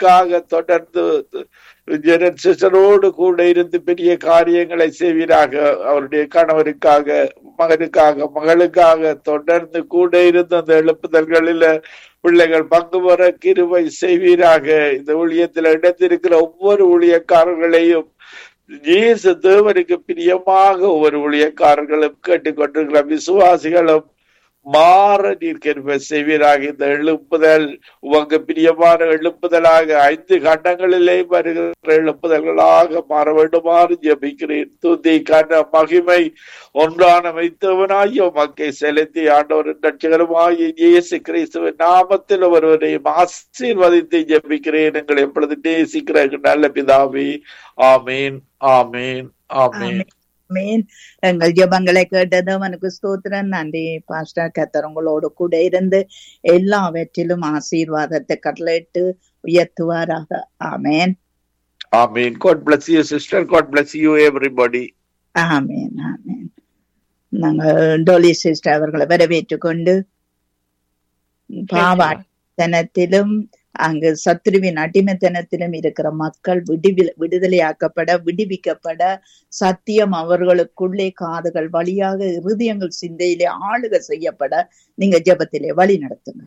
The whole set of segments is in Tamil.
மகளுக்காக தொடர்ந்து ஜெனசிஸ்டரோடு கூட இருந்து பெரிய காரியங்களை செய்வீராக அவருடைய கணவருக்காக மகனுக்காக மகளுக்காக தொடர்ந்து கூட இருந்து அந்த எழுப்புதல்களில பிள்ளைகள் பங்கு பெற கிருவை செய்வீராக இந்த ஊழியத்தில் இடத்திருக்கிற ஒவ்வொரு ஊழியக்காரர்களையும் இயேசு தேவனுக்கு பிரியமாக ஒவ்வொரு ஊழியக்காரர்களும் கேட்டுக்கொண்டிருக்கிற விசுவாசிகளும் மாற நீர் கிருபை செய்வீராக இந்த எழுப்புதல் உங்க பிரியமான எழுப்புதலாக ஐந்து கண்டங்களிலே வருகிற எழுப்புதல்களாக மாற வேண்டுமாறு ஜபிக்கிறேன் துதி கன மகிமை ஒன்றான வைத்தவனாய் மக்கை செலுத்தி ஆண்டவரின் ரட்சகருமாய் இயேசு கிறிஸ்துவின் நாமத்தில் ஒருவரையும் ஆசீர்வதித்து ஜபிக்கிறேன் எங்களை எப்பொழுது நேசிக்கிற நல்ல பிதாவே ஆமேன் ஆமேன் ஆமேன் மீன் எங்கள் ஜபங்களை கேட்டது அவனுக்கு ஸ்தோத்திரம் நன்றி பாஸ்டர் கத்தர் உங்களோடு கூட இருந்து எல்லாவற்றிலும் ஆசீர்வாதத்தை கட்டளையிட்டு உயர்த்துவாராக ஆமேன் ஆமேன் God bless you sister god bless you everybody ஆமேன் ஆமேன் நாங்கள் டோலி சிஸ்டர் அவர்களை வரவேற்றுக் கொண்டு பாவாட்டனத்திலும் அங்கு சத்ருவின் அடிமைத்தனத்திலும் இருக்கிற மக்கள் விடுவி விடுதலையாக்கப்பட விடுவிக்கப்பட சத்தியம் அவர்களுக்குள்ளே காதுகள் வழியாக இருதயங்கள் சிந்தையிலே ஆளுக செய்யப்பட நீங்க ஜபத்திலே வழி நடத்துங்க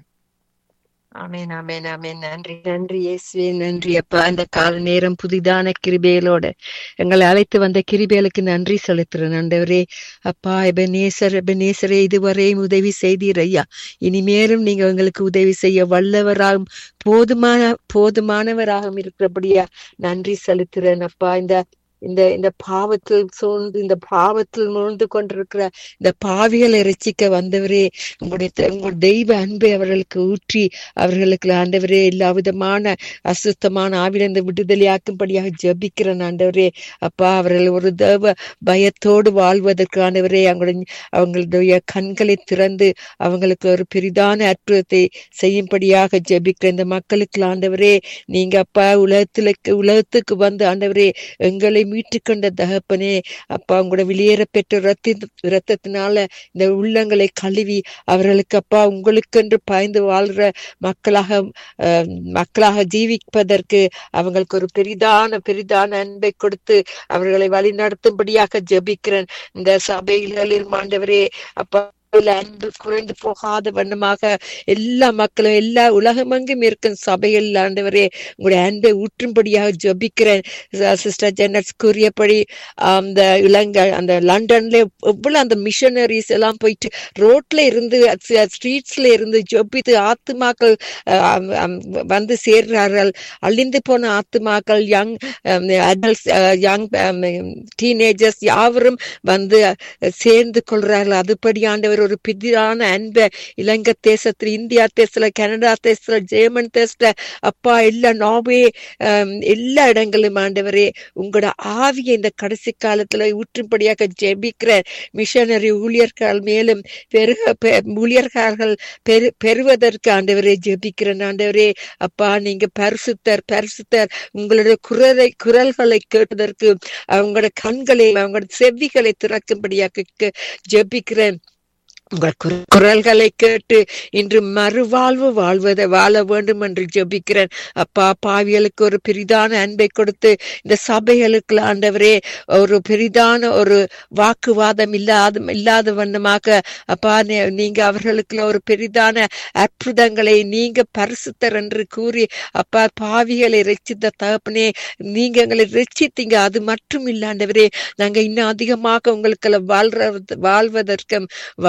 ஆமேன் ஆமேன் ஆமேன் நன்றி நன்றி இயேசுவே நன்றி அப்பா இந்த கால நேரம் புதிதான கிருபைகளோட எங்களை அழைத்து வந்த கிருபைகளுக்கு நன்றி செலுத்துறேன் ஆண்டவரே அப்பா எபனேசர் எபனேசரே இதுவரையும் உதவி செய்தீர் ஐயா இனிமேலும் நீங்க எங்களுக்கு உதவி செய்ய வல்லவராகவும் போதுமான போதுமானவராகவும் இருக்கிறபடியா நன்றி செலுத்துறேன் அப்பா இந்த இந்த இந்த பாவத்தில் சூழ்ந்து இந்த பாவத்தில் முழுந்து கொண்டிருக்கிற இந்த பாவிகளை ரசிக்க வந்தவரே உங்களுடைய உங்களுடைய தெய்வ அன்பை அவர்களுக்கு ஊற்றி அவர்களுக்கு ஆண்டவரே எல்லா விதமான அசுத்தமான ஆவிலிருந்து விடுதலையாக்கும்படியாக ஜபிக்கிறேன் ஆண்டவரே அப்பா அவர்கள் ஒரு தேவ பயத்தோடு வாழ்வதற்கு ஆண்டவரே அவங்களுடைய அவங்களுடைய கண்களை திறந்து அவங்களுக்கு ஒரு பெரிதான அற்புதத்தை செய்யும்படியாக ஜபிக்கிற இந்த மக்களுக்கு ஆண்டவரே நீங்க அப்பா உலகத்துல உலகத்துக்கு வந்து ஆண்டவரே எங்களை மீட்டுக்கொண்ட தகப்பனே அப்பா உங்களோட வெளியேற பெற்ற ரத்தி ரத்தத்தினால இந்த உள்ளங்களை கழுவி அவர்களுக்கு அப்பா உங்களுக்கென்று பாய்ந்து வாழ்ற மக்களாக மக்களாக ஜீவிப்பதற்கு அவங்களுக்கு ஒரு பெரிதான பெரிதான அன்பை கொடுத்து அவர்களை வழி நடத்தும்படியாக ஜபிக்கிறேன் இந்த சபைகளில் மாண்டவரே அப்பா அன்பு குறைந்து போகாத வண்ணமாக எல்லா மக்களும் எல்லா உலகமெங்கும் இருக்கும் சபைகள் ஆண்டவரே உங்களுடைய அன்பை ஊற்றும்படியாக ஜபிக்கிறேன் சிஸ்டர் ஜெனட்ஸ் கூறியபடி அந்த இலங்கை அந்த லண்டன்ல எவ்வளவு அந்த மிஷனரிஸ் எல்லாம் போயிட்டு ரோட்ல இருந்து ஸ்ட்ரீட்ஸ்ல இருந்து ஜபித்து ஆத்துமாக்கள் வந்து சேர்றார்கள் அழிந்து போன ஆத்துமாக்கள் யங் அடல்ட்ஸ் யங் டீனேஜர்ஸ் யாவரும் வந்து சேர்ந்து கொள்றார்கள் அதுபடி ஆண்டவர் ஒரு பிதிரான அன்பை இலங்கை தேசத்துல இந்தியா தேசத்துல கனடா தேசத்துல ஜெர்மன் தேசத்துல அப்பா எல்லா நாவே எல்லா இடங்களும் ஆண்டவரே உங்களோட ஆவிய இந்த கடைசி காலத்துல ஊற்றும்படியாக ஜெபிக்கிற மிஷனரி ஊழியர்கள் மேலும் பெருக ஊழியர்கள் பெரு பெறுவதற்கு ஆண்டவரே ஜெபிக்கிறேன் ஆண்டவரே அப்பா நீங்க பரிசுத்தர் பரிசுத்தர் உங்களுடைய குரலை குரல்களை கேட்பதற்கு அவங்களோட கண்களை அவங்களோட செவ்விகளை திறக்கும்படியாக ஜெபிக்கிறேன் உங்கள் குரல்களை கேட்டு இன்று மறுவாழ்வு வாழ்வதை வாழ வேண்டும் என்று ஜபிக்கிறேன் அப்பா பாவிகளுக்கு ஒரு பெரிதான அன்பை கொடுத்து இந்த சபைகளுக்கு ஆண்டவரே ஒரு பெரிதான ஒரு வாக்குவாதம் இல்லாத இல்லாத வண்ணமாக அப்பா நீங்க அவர்களுக்கு ஒரு பெரிதான அற்புதங்களை நீங்க பரிசுத்தர் என்று கூறி அப்பா பாவிகளை ரசித்த தகப்பனே நீங்க எங்களை ரசித்தீங்க அது மட்டும் இல்லாண்டவரே நாங்க இன்னும் அதிகமாக உங்களுக்கு வாழ்ற வாழ்வதற்கும்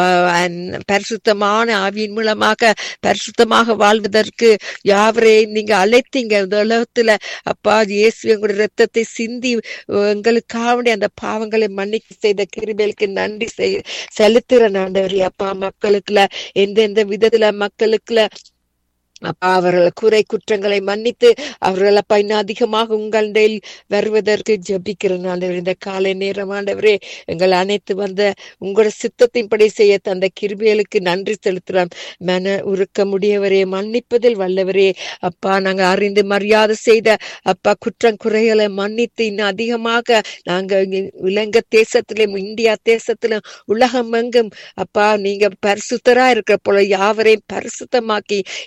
பரிசுத்தமான ஆவியின் மூலமாக பரிசுத்தமாக வாழ்வதற்கு யாவரையும் நீங்க அழைத்தீங்க இந்த உலகத்துல அப்பா இயேசு எங்களுடைய ரத்தத்தை சிந்தி எங்களுக்காக அந்த பாவங்களை மன்னிக்க செய்த கிருபைகளுக்கு நன்றி செய் செலுத்துற ஆண்டவரே அப்பா மக்களுக்குள்ள எந்தெந்த விதத்துல மக்களுக்குள்ள அப்பா அவர்கள் குறை குற்றங்களை மன்னித்து அவர்கள் அப்பா இன்னும் அதிகமாக உங்களில் வருவதற்கு ஜபிக்கிறேன் ஆண்டவர் இந்த காலை நேரம் ஆண்டவரே எங்கள் அனைத்து வந்த உங்களோட சித்தத்தின்படி செய்ய தந்த கிருபிகளுக்கு நன்றி செலுத்துறோம் மன உருக்க முடியவரே மன்னிப்பதில் வல்லவரே அப்பா நாங்க அறிந்து மரியாதை செய்த அப்பா குற்றம் குறைகளை மன்னித்து இன்னும் அதிகமாக நாங்க இலங்கை தேசத்திலும் இந்தியா தேசத்திலும் உலகம் எங்கும் அப்பா நீங்க பரிசுத்தரா இருக்கிற போல யாவரையும் பரிசுத்தமாக்கி இந்த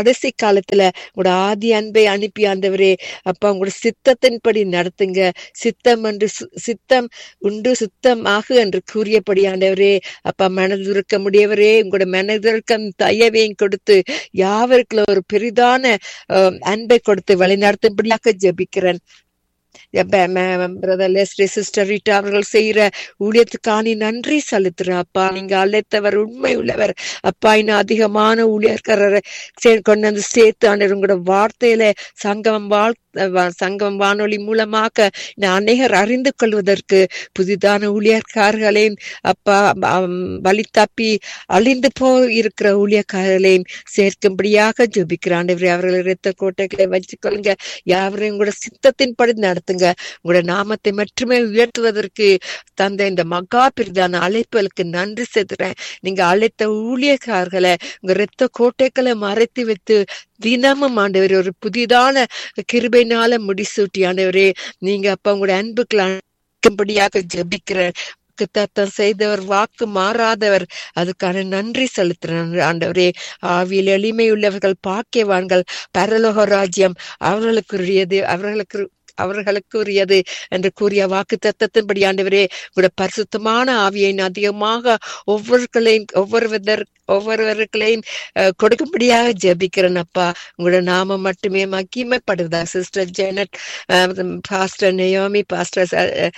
கடைசி காலத்துல உங்களோட ஆதி அன்பை அனுப்பி ஆண்டவரே அப்பா உங்களோட சித்தத்தின்படி நடத்துங்க சித்தம் என்று சு- சித்தம் உண்டு சுத்தம் ஆகு என்று கூறியபடி ஆண்டவரே அப்பா மனதிருக்க முடியவரே உங்களோட மனதிற்கம் தயவையும் கொடுத்து யாவருக்குள்ள ஒரு பெரிதான அஹ், அன்பை கொடுத்து வழிநடத்தும்படியாக ஜெபிக்கிறேன் பிரதர் லெஸ்ரி சிஸ்டர் ரீட்டா அவர்கள் செய்யற ஊழியத்துக்கான நன்றி செலுத்துறேன் அப்பா நீங்க அழைத்தவர் உண்மை உள்ளவர் அப்பா இன்னும் அதிகமான ஊழியர்காரரை சே- கொண்டு வந்து சேர்த்து ஆண்டவர் உங்களோட வார்த்தையில சங்கமம் வாழ் வ- சங்கமம் வானொலி மூலமாக இன்னும் அநேகர் அறிந்து கொள்வதற்கு புதிதான ஊழியர்காரர்களையும் அப்பா அம், வழி தப்பி அழிந்து போ இருக்கிற ஊழியக்காரர்களையும் சேர்க்கும்படியாக ஜெபிக்கிறான் அவர்கள் இரத்த கோட்டைகளை வச்சுக்கொள்ளுங்க யாவரையும் உங்களோட சித்தத்தின்படி நடத்துங்க உங்களோட நாமத்தை மட்டுமே உயர்த்துவதற்கு தந்த இந்த மகா பிரிதான அழைப்புகளுக்கு நன்றி செலுத்துறேன் நீங்க அழைத்த ஊழியக்காரர்களை உங்க இரத்த கோட்டைகளை மறைத்து வைத்து தினமும் ஆண்டவர் ஒரு புதிதான கிருபைனால முடிசூட்டி ஆண்டவரே நீங்க அப்ப உங்களுடைய அன்புக்குள்ளாக ஜெபிக்கிறேன் வாக்குத்தத்தம் செய்தவர் வாக்கு மாறாதவர் அதுக்கான நன்றி செலுத்துறேன் ஆண்டவரே ஆவியில் எளிமை உள்ளவர்கள் பாக்கியவான்கள் பரலோக ராஜ்யம் அவர்களுக்குரியது அவர்களுக்கு அவர்களுக்குரியது என்று கூறிய வாக்கு தத்தத்தின்படி ஆண்டவரே உங்களோட பரிசுத்தமான ஆவியை அதிகமாக ஒவ்வொருக்களையும் ஒவ்வொருவர் ஒவ்வொருவர்களையும் அஹ், கொடுக்கும்படியாக ஜெபிக்கிறேன் அப்பா உங்களோட நாமம் மட்டுமே மகிமைப்படுதா sister Janet pastor Naomi pastor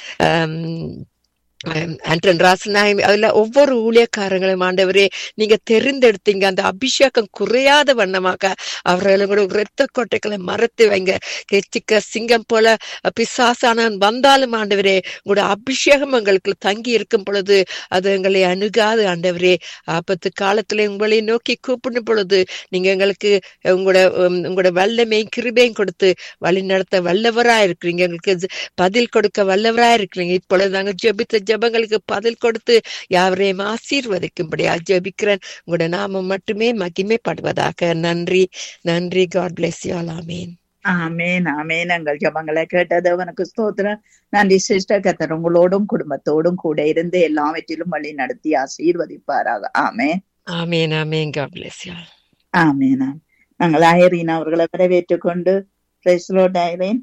Anton Rasanayagam அதுல ஒவ்வொரு ஊழியக்காரங்களும் ஆண்டவரே நீங்க தெரிந்தெடுத்தீங்க அந்த அபிஷேகம் குறையாத வண்ணமாக அவர்களோட இரத்த கோட்டைகளை மறைத்து வைங்க கெச்சிக்க சிங்கம் போல பிசாசானவன் வந்தாலும் ஆண்டவரே உங்களோட அபிஷேகம் எங்களுக்கு தங்கி இருக்கும் பொழுது அது எங்களை அணுகாது ஆண்டவரே ஆபத்து காலத்துல உங்களை நோக்கி கூப்பிடும் பொழுது நீங்க எங்களுக்கு உங்களோட உம், உங்களோட வல்லமையும் கிருபையும் கொடுத்து வழி நடத்த வல்லவரா இருக்கிறீங்க எங்களுக்கு ஜ- பதில் கொடுக்க வல்லவரா இருக்கிறீங்க இப்பொழுது நாங்க ஜெபித்த ஜெபங்களுக்கு பதில் கொடுத்து யாவரையும் ஆசீர்வதிக்கும்படியா ஜெபிக்கிறேன் உங்களோட நாமம் மட்டுமே மகிமைப்படுவதாக நன்றி நன்றி காட் பிளெஸ் யூ ஆல் ஆமீன் ஆமேன் ஆமேன் எங்கள் ஜபங்களை கேட்டது அவனுக்கு ஸ்தோத்திரம் நன்றி சிஸ்டர் கத்தர் உங்களோடும் குடும்பத்தோடும் கூட இருந்து எல்லாவற்றிலும் வழி நடத்தி ஆசீர்வதிப்பாராக ஆமேன் ஆமீன் ஆமீன் காட் பிளெஸ் யூ ஆல் ஆமேன் ஆமேன். நாங்கள் ஐரீன் அவர்களை வரவேற்றுக் கொண்டு பிரைஸ்லோட் Zareen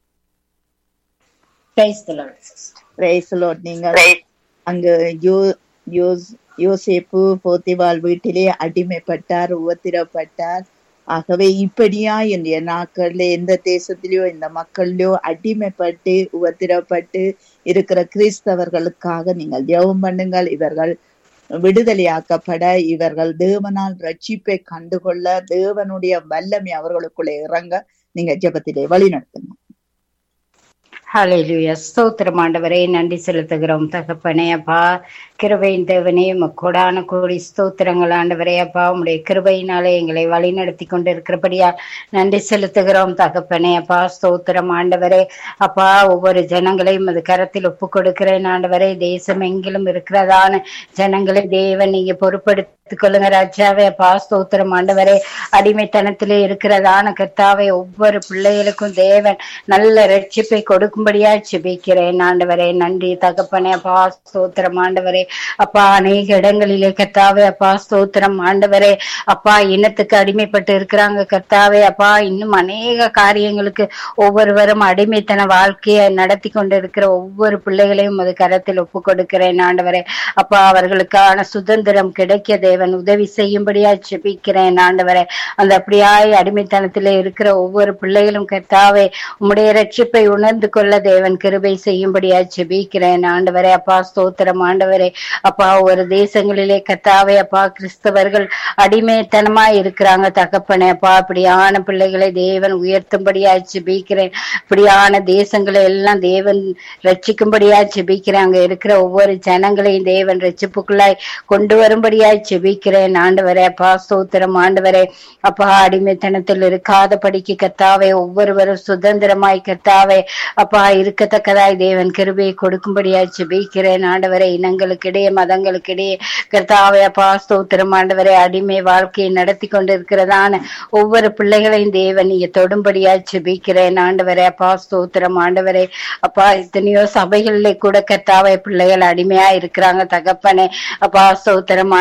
Praise the Lord. Praise Lord நீங்கள் அங்கு யோ யோஸ் யோசேப்பு போத்திவால் வீட்டிலே அடிமைப்பட்டார் உபத்திரப்பட்டார் ஆகவே இப்படியா இன்றைய நாட்கள்ல எந்த தேசத்திலயோ இந்த மக்களிலோ அடிமைப்பட்டு உபத்திரப்பட்டு இருக்கிற கிறிஸ்தவர்களுக்காக நீங்கள் ஜெபம் பண்ணுங்கள் இவர்கள் விடுதலையாக்கப்பட இவர்கள் தேவனால் ரட்சிப்பை கண்டுகொள்ள தேவனுடைய வல்லமை அவர்களுக்குள்ளே இறங்க நீங்க ஜெபத்திலே வழி நடத்துங்க ஹalleluya ஸ்தோத்திரம் ஆண்டவரே நன்றி செலுத்துகிறோம் தகப்பனே அப்பா கிருபையின் தேவனே கொடான கோடி ஸ்தோத்திரங்கள் ஆண்டவரே அப்பா உம்முடைய கிருபையினாலே எங்களை வழி நடத்தி கொண்டிருக்கிறபடியா நன்றி செலுத்துகிறோம் தகப்பனே அப்பா ஸ்தோத்திரம் ஆண்டவரே அப்பா ஒவ்வொரு ஜனங்களையும் அது கரத்தில் ஒப்பு கொடுக்கிறேன் ஆண்டவரே தேசம் எங்கிலும் இருக்கிறதான ஜனங்களை தேவன் நீங்க பொறுப்படுத்திக் கொள்ளுங்க ராஜாவே அப்பா ஸ்தோத்திரம் ஆண்டவரே அடிமைத்தனத்திலே இருக்கிறதான கர்த்தாவே ஒவ்வொரு பிள்ளைகளுக்கும் தேவன் நல்ல ரட்சிப்பை கொடுக்கும்படியா செபிக்கிறேன் ஆண்டவரே நன்றி தகப்பனே அப்பா ஸ்தோத்திரம் ஆண்டவரே அப்பா அநேக இடங்களிலே கர்த்தாவே அப்பா ஸ்தோத்திரம் ஆண்டவரே அப்பா இனத்துக்கு அடிமைப்பட்டு இருக்கிறாங்க கர்த்தாவே அப்பா இன்னும் அநேக காரியங்களுக்கு ஒவ்வொருவரும் அடிமைத்தன வாழ்க்கையை நடத்தி கொண்டு இருக்கிற ஒவ்வொரு பிள்ளைகளையும் அது கரத்தில் ஒப்பு கொடுக்கிறேன் ஆண்டவரே அப்பா அவர்களுக்கான சுதந்திரம் கிடைக்க தேவன் உதவி செய்யும்படியா செபிக்கிறேன் ஆண்டவரே அந்த அப்படியாய் அடிமைத்தனத்திலே இருக்கிற ஒவ்வொரு பிள்ளைகளும் கர்த்தாவே உம்முடைய ரட்சிப்பை உணர்ந்து கொள்ள தேவன் கிருபை செய்யும்படியா செபிக்கிறேன் ஆண்டவரே அப்பா ஸ்தோத்திரம் ஆண்டவரே அப்பா ஒரு தேசங்களிலே கர்த்தாவே அப்பா கிறிஸ்தவர்கள் அடிமைத்தனமாய் இருக்கிறாங்க தகப்பனே அப்பா அப்படியான பிள்ளைகளை தேவன் உயர்த்தும்படியா செபிக்கிறேன் இப்படியான தேசங்களை எல்லாம் தேவன் ரட்சிக்கும்படியா செபிக்கிறேன் அங்க இருக்கிற ஒவ்வொரு ஜனங்களையும் தேவன் ரட்சிப்புக்குள்ளாய் கொண்டு வரும்படியாய் செபிக்கிறேன் ஆண்டவரே அப்பா ஸ்தோத்திரம் ஆண்டவரே அப்பா அடிமைத்தனத்தில் இருக்காத படிக்கு கர்த்தாவே ஒவ்வொருவரும் சுதந்திரமாய் கர்த்தாவே அப்பா இருக்கத்தக்கதாய் தேவன் கிருபையை கொடுக்கும்படியாய் செபிக்கிறேன் ஆண்டவரே இனங்களுக்கிடையே மதங்களுக்கிடையே கர்த்தாவே அப்பா ஸ்தோத்திரம் ஆண்டவரே அடிமை வாழ்க்கையை நடத்தி கொண்டிருக்கிறதான ஒவ்வொரு பிள்ளைகளையும் தேவன் நீங்க தொடும்படியாய் செபிக்கிறேன் ஆண்டவரே அப்பா ஸ்தோத்திரம் ஆண்டவரே அப்பா எத்தனையோ சபைகளிலே கூட கர்த்தாவே பிள்ளைகள் அடிமையா இருக்கிறாங்க தகப்பனே அப்பா ஸ்தோத்திரம் ஆண்டவரே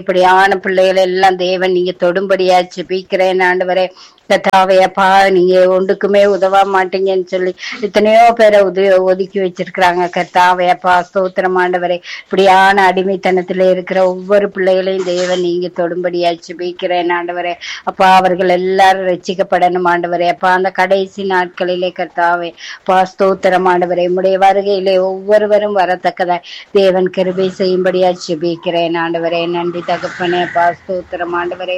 இப்படியான பிள்ளைகள் எல்லாம் தேவன் நீங்க தொடும்படியா ஜெபிக்கிறேன் ஆண்டவரே கத்தாவே அப்பா நீங்க ஒன்றுக்குமே உதவ மாட்டீங்கன்னு சொல்லி எத்தனையோ பேரை உத ஒதுக்கி வச்சிருக்கிறாங்க கத்தாவே அப்பா ஸ்தோத்திரம் ஆண்டவரே இப்படியான அடிமைத்தனத்துல இருக்கிற ஒவ்வொரு பிள்ளைகளையும் தேவன் நீங்க தொடும்படியா ஜெபிக்கிறேன் ஆண்டவரே அப்பா அவர்கள் எல்லாரும் ரட்சிக்கப்படணும் ஆண்டவரே அப்பா அந்த கடைசி நாட்களிலே கர்த்தாவே அப்பா ஸ்தோத்திரம் ஆண்டவரே உம்முடைய வருகையிலே ஒவ்வொருவரும் வரத்தக்கதாய் தேவன் கிருபை செய்யும்படியா ஜெபிக்கிறேன் ஆண்டவரே நன்றி தகப்பனே அப்பா ஸ்தோத்திரம் ஆண்டவரே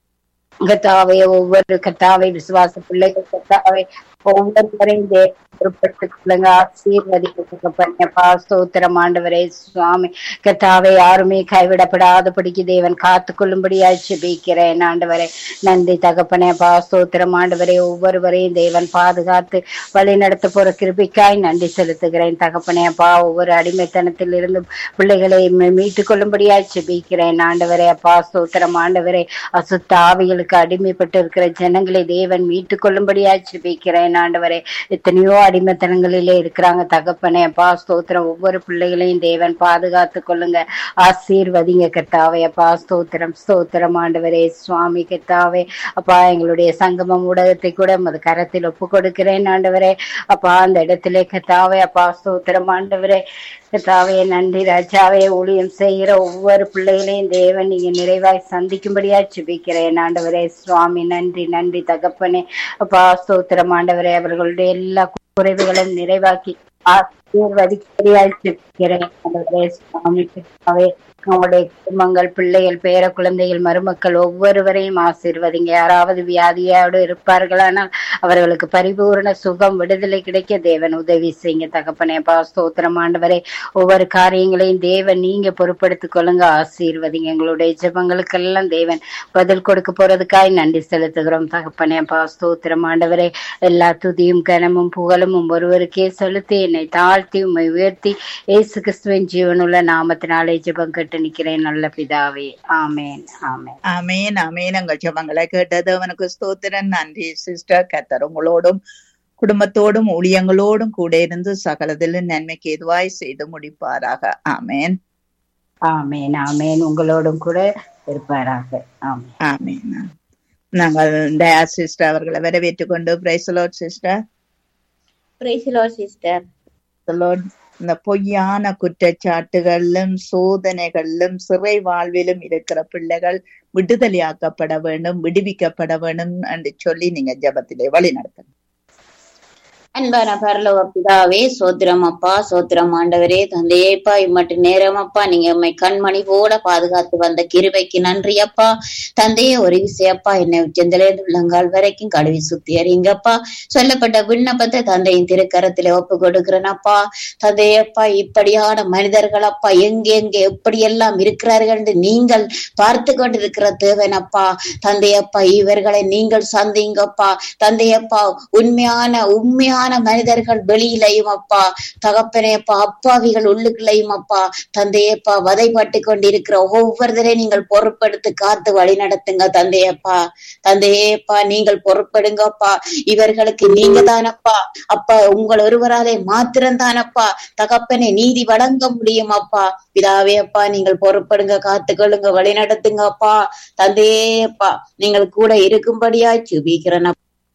கத்தாவே ஒவ்வொரு கத்தாவை விசுவாச பிள்ளைகள் கத்தாவை ஒவ்வொருவரையும் பொறுப்பெடுத்துக் கொள்ளுங்க ஆசீர்வதிக்கப்பா ஸ்தோத்திரம் ஆண்டவரே சுவாமி கத்தாவை யாருமே கைவிடப்படாதபடிக்கு தேவன் காத்து கொள்ளும்படியாய் ஜெபிக்கிறேன் ஆண்டவரே நன்றி தகப்பனே பா ஸ்தோத்திரம் ஆண்டவரே ஒவ்வொருவரையும் தேவன் பாதுகாத்து வழி நடத்த போற கிருபிக்காய் நன்றி செலுத்துகிறேன் தகப்பனே அப்பா ஒவ்வொரு அடிமைத்தனத்தில் இருந்து பிள்ளைகளை மீ- மீட்டுக் கொள்ளும்படியாய் ஜெபிக்கிறேன் ஆண்டவரே அப்பா ஸ்தோத்திரம் ஆண்டவரே அசுத்த ஆவிகளுக்கு அடிமைப்பட்டு இருக்கிற ஜனங்களை தேவன் மீட்டுக் கொள்ளும்படியாய் ஜெபிக்கிறேன் ஆண்டவரே எத்தனையோ அடிமைத்தனங்களிலே இருக்கிறாங்க தகப்பனே அப்பா ஸ்தோத்திரம் ஒவ்வொரு பிள்ளைகளையும் தேவன் பாதுகாத்து கொள்ளுங்க ஆசீர்வதிங்க கத்தாவே அப்பா ஸ்தோத்திரம் ஸ்தோத்திரம் ஆண்டவரே சுவாமி கத்தாவே அப்பா எங்களுடைய சங்கமம் ஊடகத்தை கூட உமது கரத்தில் ஒப்பு கொடுக்கிறேன் ஆண்டவரே அப்பா அந்த இடத்திலே கத்தாவே அப்பா ஸ்தோத்திரம் ஆண்டவரே கத்தாவே நன்றி ராஜாவே ஊழியம் செய்கிற ஒவ்வொரு பிள்ளைகளையும் தேவன் நீங்க நிறைவாய் சந்திக்கும்படியா ஜெபிக்கிறேன் ஆண்டவரே சுவாமி நன்றி நன்றி தகப்பனே அப்பா ஸ்தோத்திரம் ஆண்டவரே அவர்களுடைய எல்லா குறைவுகளும் நிறைவாக்கி ஆசீர்வதிப்படியாய் ஜெபிக்கிறேன் ஆண்டவரே சுவாமி கத்தாவே உங்களுடைய குடும்பங்கள் பிள்ளைகள் பேர குழந்தைகள் மருமக்கள் ஒவ்வொருவரையும் ஆசீர்வதிங்க யாராவது வியாதியோடு இருப்பார்களானால் அவர்களுக்கு பரிபூரண சுகம் விடுதலை கிடைக்க தேவன் உதவி செய்யுங்க தகப்பனே பா ஸ்தோத்திரம் ஆண்டவரே ஒவ்வொரு காரியங்களையும் தேவன் நீங்க பொறுப்படுத்திக் கொள்ளுங்க ஆசீர்வதிங்க எங்களுடைய ஜெபங்களுக்கெல்லாம் தேவன் பதில் கொடுக்க போறதுக்காய் நன்றி செலுத்துகிறோம் தகப்பனே பா ஸ்தோத்திரம் ஆண்டவரே எல்லா துதியும் கனமும் புகழும் உம் ஒருவருக்கே செலுத்தி என்னை தாழ்த்தி உம்மை உயர்த்தி இயேசு கிறிஸ்துவின் ஜீவனுள்ள நாமத்தினாலே ஜெபம் கேட்டு நிக்கிறேன் நல்ல பிதாவே ஆமேன் ஆமேன் ஆமேன் ஆமேன் எங்கள் ஜெபங்களை கேட்டது அவனுக்கு ஸ்தோத்திரன் நன்றி சிஸ்டர் கத்தர் உங்களோடும் குடும்பத்தோடும் ஊழியங்களோடும் கூட இருந்து சகலதிலும் நன்மைக்கு எதுவாய் செய்து முடிப்பாராக ஆமேன் ஆமேன் ஆமேன் உங்களோடும் கூட இருப்பாராக ஆமேன் ஆமேன் நாங்கள் டயா சிஸ்டர் அவர்களை வரவேற்றுக் கொண்டு பிரைசலோட் சிஸ்டர் சிஸ்டர் Lord, இந்த பொய்யான குற்றச்சாட்டுகளிலும் சோதனைகளிலும் சிறை வாழ்விலும் இருக்கிற பிள்ளைகள் விடுதலையாக்கப்பட வேண்டும் விடுவிக்கப்பட வேண்டும் என்று சொல்லி நீங்க ஜெபத்திலே வழி நடத்தணும் அன்பான பரலோக பிதாவே சோத்திரம் அப்பா சோத்திரம் ஆண்டவரே தந்தையேப்பா இம்மட்டு நேரம் அப்பா நீங்க உம்மை கண்மணி போல பாதுகாத்து வந்த கிருபைக்கு நன்றி அப்பா தந்தையே ஒரு விஷயப்பா என்னை உச்சந்திலேருந்து உள்ளங்கால் வரைக்கும் கழுவி சுத்தி அறிங்கப்பா சொல்லப்பட்ட விண்ணப்பத்தை தந்தையின் திருக்கரத்திலே ஒப்பு கொடுக்கிறேனப்பா தந்தையப்பா இப்படியான மனிதர்கள் அப்பா எங்கெங்கே எப்படியெல்லாம் இருக்கிறார்கள் என்று நீங்கள் பார்த்து கொண்டிருக்கிற தேவனப்பா தந்தையப்பா இவர்களை நீங்கள் சந்திங்கப்பா தந்தையப்பா உண்மையான உண்மையான மனிதர்கள் வெளியிலையும் அப்பா தகப்பனேப்பா அப்பாவிகள் உள்ளுக்குள்ளையும் அப்பா தந்தையப்பா வதைப்பட்டு கொண்டிருக்கிற ஒவ்வொருத்தரையும் நீங்கள் பொறுப்பெடுத்து காத்து வழி நடத்துங்க தந்தையப்பா தந்தையேப்பா நீங்கள் பொறுப்பெடுங்கப்பா இவர்களுக்கு நீங்க தானப்பா அப்பா உங்கள் ஒருவராலே மாத்திரம் தானப்பா தகப்பனை நீதி வழங்க முடியும் அப்பா பிதாவே அப்பா நீங்கள் பொறுப்படுங்க காத்துக்கொள்ளுங்க வழி நடத்துங்க அப்பா தந்தையேப்பா நீங்கள் கூட இருக்கும்படியா சுபிக்கிறேன்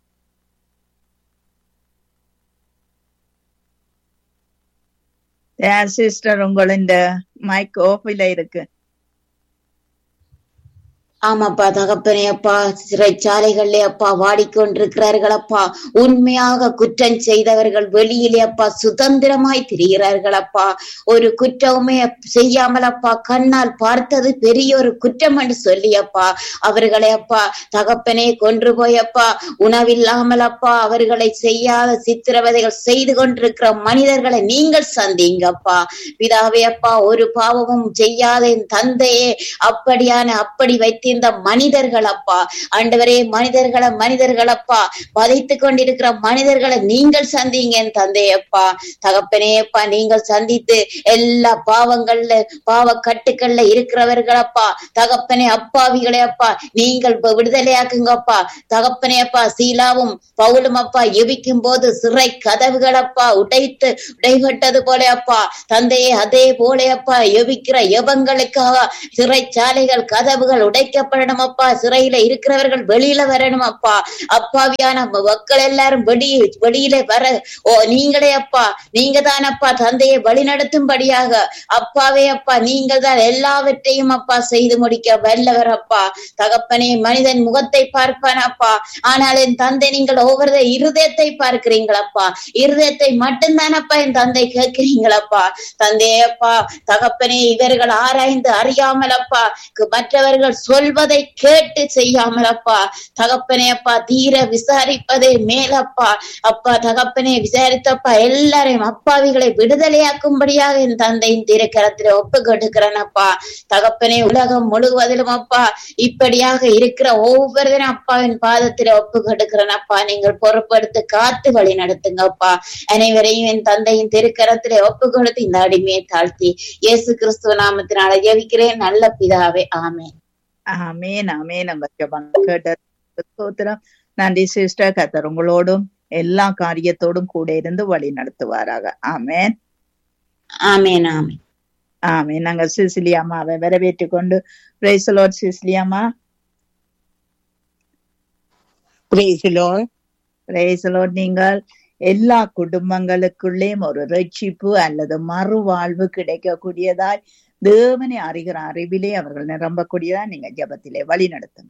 சிஸ்டர் உங்களின் மைக் ஓஃபில இருக்கு ஆமாப்பா தகப்பனே அப்பா சிறைச்சாலைகள்ல அப்பா வாடிக்கொண்டிருக்கிறார்கள் அப்பா உண்மையாக குற்றம் செய்தவர்கள் வெளியிலே அப்பா சுதந்திரமாய் திரிகிறார்கள் அப்பா ஒரு குற்றமுமே செய்யாமல் அப்பா கண்ணால் பார்த்தது பெரிய ஒரு குற்றம் என்று சொல்லி அப்பா அவர்களை அப்பா தகப்பனே கொன்று போய் அப்பா உணவில்லாமல் அப்பா அவர்களை செய்யாத சித்திரவதைகள் செய்து கொண்டிருக்கிற மனிதர்களை நீங்கள் சந்திங்கப்பா பிதாவே அப்பா ஒரு பாவமும் செய்யாத என் தந்தையே அப்படியான அப்படி வைத்து இந்த மனிதர்கள் அப்பா ஆண்டவரே மனிதர்களை மனிதர்களப்பா வதைத்து கொண்டிருக்கிற மனிதர்களை நீங்கள் சந்திங்க என் தந்தையப்பா தகப்பனே அப்பா நீங்கள் சந்தித்து எல்லா பாவங்கள்ல பாவ கட்டுக்கள்ல இருக்கிறவர்களப்பா தகப்பனே அப்பாவிகளே அப்பா நீங்கள் இப்ப விடுதலையாக்குங்கப்பா தகப்பனே அப்பா சீலாவும் பவுலும் அப்பா எபிக்கும் போது சிறை கதவுகளப்பா உடைத்து உடைபட்டது போல அப்பா தந்தையே அதே போல அப்பா எபிக்கிற எவங்களுக்காக சிறைச்சாலைகள் கதவுகள் உடைக்கப்படணும் அப்பா சிறையில இருக்கிறவர்கள் வெளியில வரணும் அப்பா அப்பாவியான மக்கள் எல்லாரும் வெளியே வெளியில வர ஓ நீங்களே அப்பா நீங்க தான் அப்பா தந்தையை வழிநடத்தும்படியாக அப்பாவே அப்பா நீங்கள் தான் எல்லாவற்றையும் அப்பா செய்து முடிக்க வல்லவர் அப்பா தகப்பனே மனிதன் முகத்தை பார்ப்பான் அப்பா ஆனால் என் தந்தை நீங்கள் ஒவ்வொரு இருதயத்தை பார்க்கிறீங்களப்பா இருதயத்தை மட்டும்தான் அப்பா என் தந்தை கேட்கிறீங்களப்பா தந்தையே அப்பா தகப்பனே இவர்கள் ஆராய்ந்து அறியாமல் அப்பா கு- மற்றவர்கள் சொல்வதை கேட்டு செய்யாமல் அப்பா தகப்பனே அப்பா தீர விசாரிப்பதே மேலப்பா அப்பா தகப்பனே விசாரித்தப்பா எல்லாரையும் அப்பாவிகளை விடுதலையாக்கும்படியாக என் தந்தையின் திருக்கரத்திலே ஒப்பு கொடுக்கிறேன் அப்பா தகப்பனே உலகம் முழுவதிலும் அப்பா இப்படியாக இருக்கிற ஒவ்வொருவரும் அப்பாவின் பாதத்திலே ஒப்பு கொடுக்கிறேன் அப்பா நீங்கள் பொறுப்படுத்தி காத்து வழி நடத்துங்கப்பா அனைவரையும் என் தந்தையின் திருக்கரத்திலே ஒப்பு கொடுத்து இந்த அடிமையை தாழ்த்தி இயேசு கிறிஸ்துவ நாமத்தினால ஜெபிக்கிறேன் நல்ல பிதாவே ஆமென் ஆமேன் ஆமேன் நம்ம ஜெபம் கேட்டதுக்கு ஸ்தோத்திரம் நன்றி சிஸ்டர் கத்தர் உங்களோடும் எல்லா காரியத்தோடும் கூட இருந்து வழி நடத்துவாராக ஆமேன் ஆமென் ஆமென் ஆமேன் நாங்க சிசிலி அம்மாவை வரவேற்றுக் கொண்டு பிரைசலோட் சிசிலி அம்மா Praise the Lord. பிரைசலோட் நீங்கள் எல்லா குடும்பங்களுக்குள்ளேயும் ஒரு ரட்சிப்பு அல்லது மறுவாழ்வு கிடைக்கக்கூடியதாய் தேவனை அறிகிற அறிவிலே அவர்கள் நிரம்பக்கூடியதா நீங்க ஜெபத்திலே வழி நடத்துங்க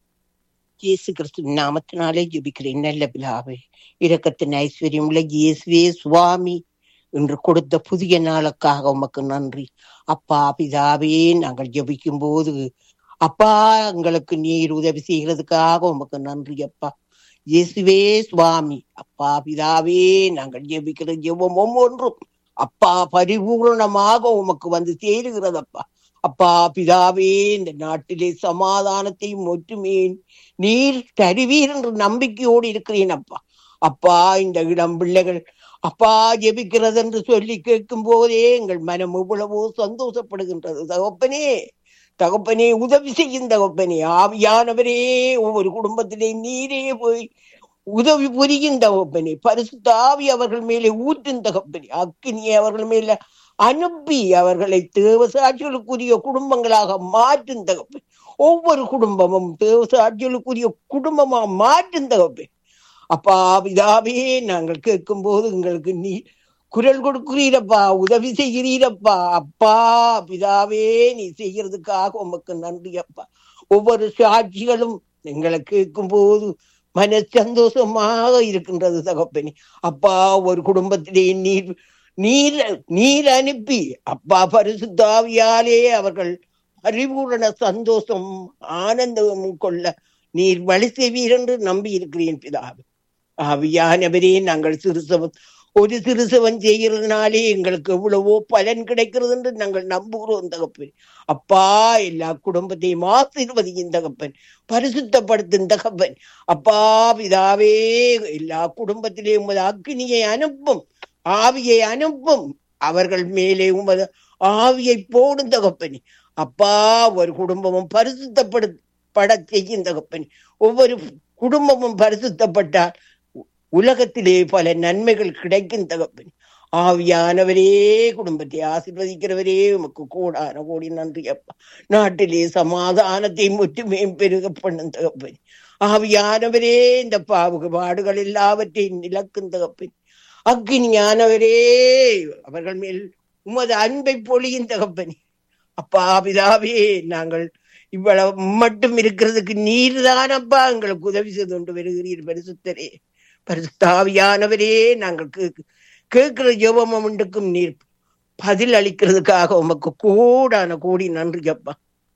இயேசு கிறிஸ்துவின் நாமத்தினாலே ஜெபிக்கிறேன் நல்ல பிதாவே இரக்கத்தின் ஐஸ்வர்யம் உள்ள இயேசுவே சுவாமி என்று கொடுத்த புதிய நாளுக்காக உமக்கு நன்றி அப்பா பிதாவே நாங்கள் ஜெபிக்கும் போது அப்பா எங்களுக்கு நீர் உதவி செய்கிறதுக்காக உமக்கு நன்றி அப்பா இயேசுவே சுவாமி அப்பா பிதாவே நாங்கள் ஜெபிக்கிற ஜெபம் ஒவ்வொன்றும் அப்பா பரிபூர்ணமாக உமக்கு வந்து சேருகிறதப்பா அப்பா பிதாவே இந்த நாட்டிலே சமாதானத்தையும் ஒற்றுமையும் நீர் தருவீர் என்று நம்பிக்கையோடு இருக்கிறேன் அப்பா அப்பா இந்த இளம் பிள்ளைகள் அப்பா ஜெபிக்கிறது என்று சொல்லி கேட்கும் போதே எங்கள் மனம் இவ்வளவோ சந்தோஷப்படுகின்றது தகப்பனே தகப்பனே உதவி செய்யும் தகப்பனே ஆவியானவரே ஒவ்வொரு குடும்பத்திலே நீரே போய் உதவி புரியும் தகப்பனே பரிசுத்த ஆவி அவர்கள் மேலே ஊற்றும் தகப்பனே அக்கினியை அவர்கள் மேல அனுப்பி அவர்களை தேவசாட்சிகளுக்குரிய குடும்பங்களாக மாற்றும் தகப்பன் ஒவ்வொரு குடும்பமும் தேவசாட்சிகளுக்குரிய குடும்பமா மாற்றும் தகப்பன் அப்பா பிதாவே நாங்கள் கேட்கும் போது எங்களுக்கு நீ குரல் கொடுக்கிறீரப்பா உதவி செய்கிறீரப்பா அப்பா பிதாவே நீ செய்யறதுக்காக உமக்கு நன்றி அப்பா ஒவ்வொரு சாட்சிகளும் எங்களை கேட்கும் போது மன சந்தோஷமாக இருக்கின்றது தகப்பனே அப்பா ஒரு குடும்பத்திலே நீர் நீர் நீர் அனுப்பி அப்பா பரிசுத்தாவியாலே அவர்கள் பரிபூரண சந்தோஷம் ஆனந்தம் கொள்ள நீர் வழி செய்வீர் என்று நம்பி இருக்கிறேன் பிதாவே ஆவியானவரே நாங்கள் சிறுசவன் ஒரு சிறுசவன் செய்கிறதுனாலே எங்களுக்கு எவ்வளவோ பலன் கிடைக்கிறது என்று நாங்கள் நம்புகிறோம் தகப்பன் அப்பா எல்லா குடும்பத்தையும் ஆசீர்வதியும் தகப்பன் பரிசுத்தப்படுத்தும் தகப்பன் அப்பா பிதாவே எல்லா குடும்பத்திலேயும் உமது அக்னியை அனுப்பும் ஆவியை அனுப்பும் அவர்கள் மேலே உமது ஆவியை போடும் தகப்பனே அப்பா ஒரு குடும்பமும் பரிசுத்தப்படு பட செய்யும் தகப்பனே ஒவ்வொரு குடும்பமும் பரிசுத்தப்பட்டால் உ- உலகத்திலே பல நன்மைகள் கிடைக்கும் தகப்பனே ஆவியானவரே குடும்பத்தை ஆசீர்வதிக்கிறவரே உமக்கு கூடான கோடி நன்றி அப்பா நாட்டிலே சமாதானத்தையும் ஒற்றுமையும் பெருக பண்ணும் தகப்பன் ஆவியானவரே இந்த பாகுபாடுகள் எல்லாவற்றையும் நிலக்கும் தகப்பன் அக்னியானவரே அவர்கள் மேல் உமது அன்பை பொழியும் தகப்பனே அப்பா பிதாவே நாங்கள் இவ்வளவு மட்டும் இருக்கிறதுக்கு நீர் தானப்பா எங்களுக்கு உதவி செய்து கொண்டு வருகிறீர் பரிசுத்தரே பரிசுத்தாவியானவரே நாங்கள் கேக்கு கேட்கிற ஜெபம் உண்டுக்கும் நீர் பதில் அளிக்கிறதுக்காக உமக்கு கூடான கூடி நன்றி அப்பா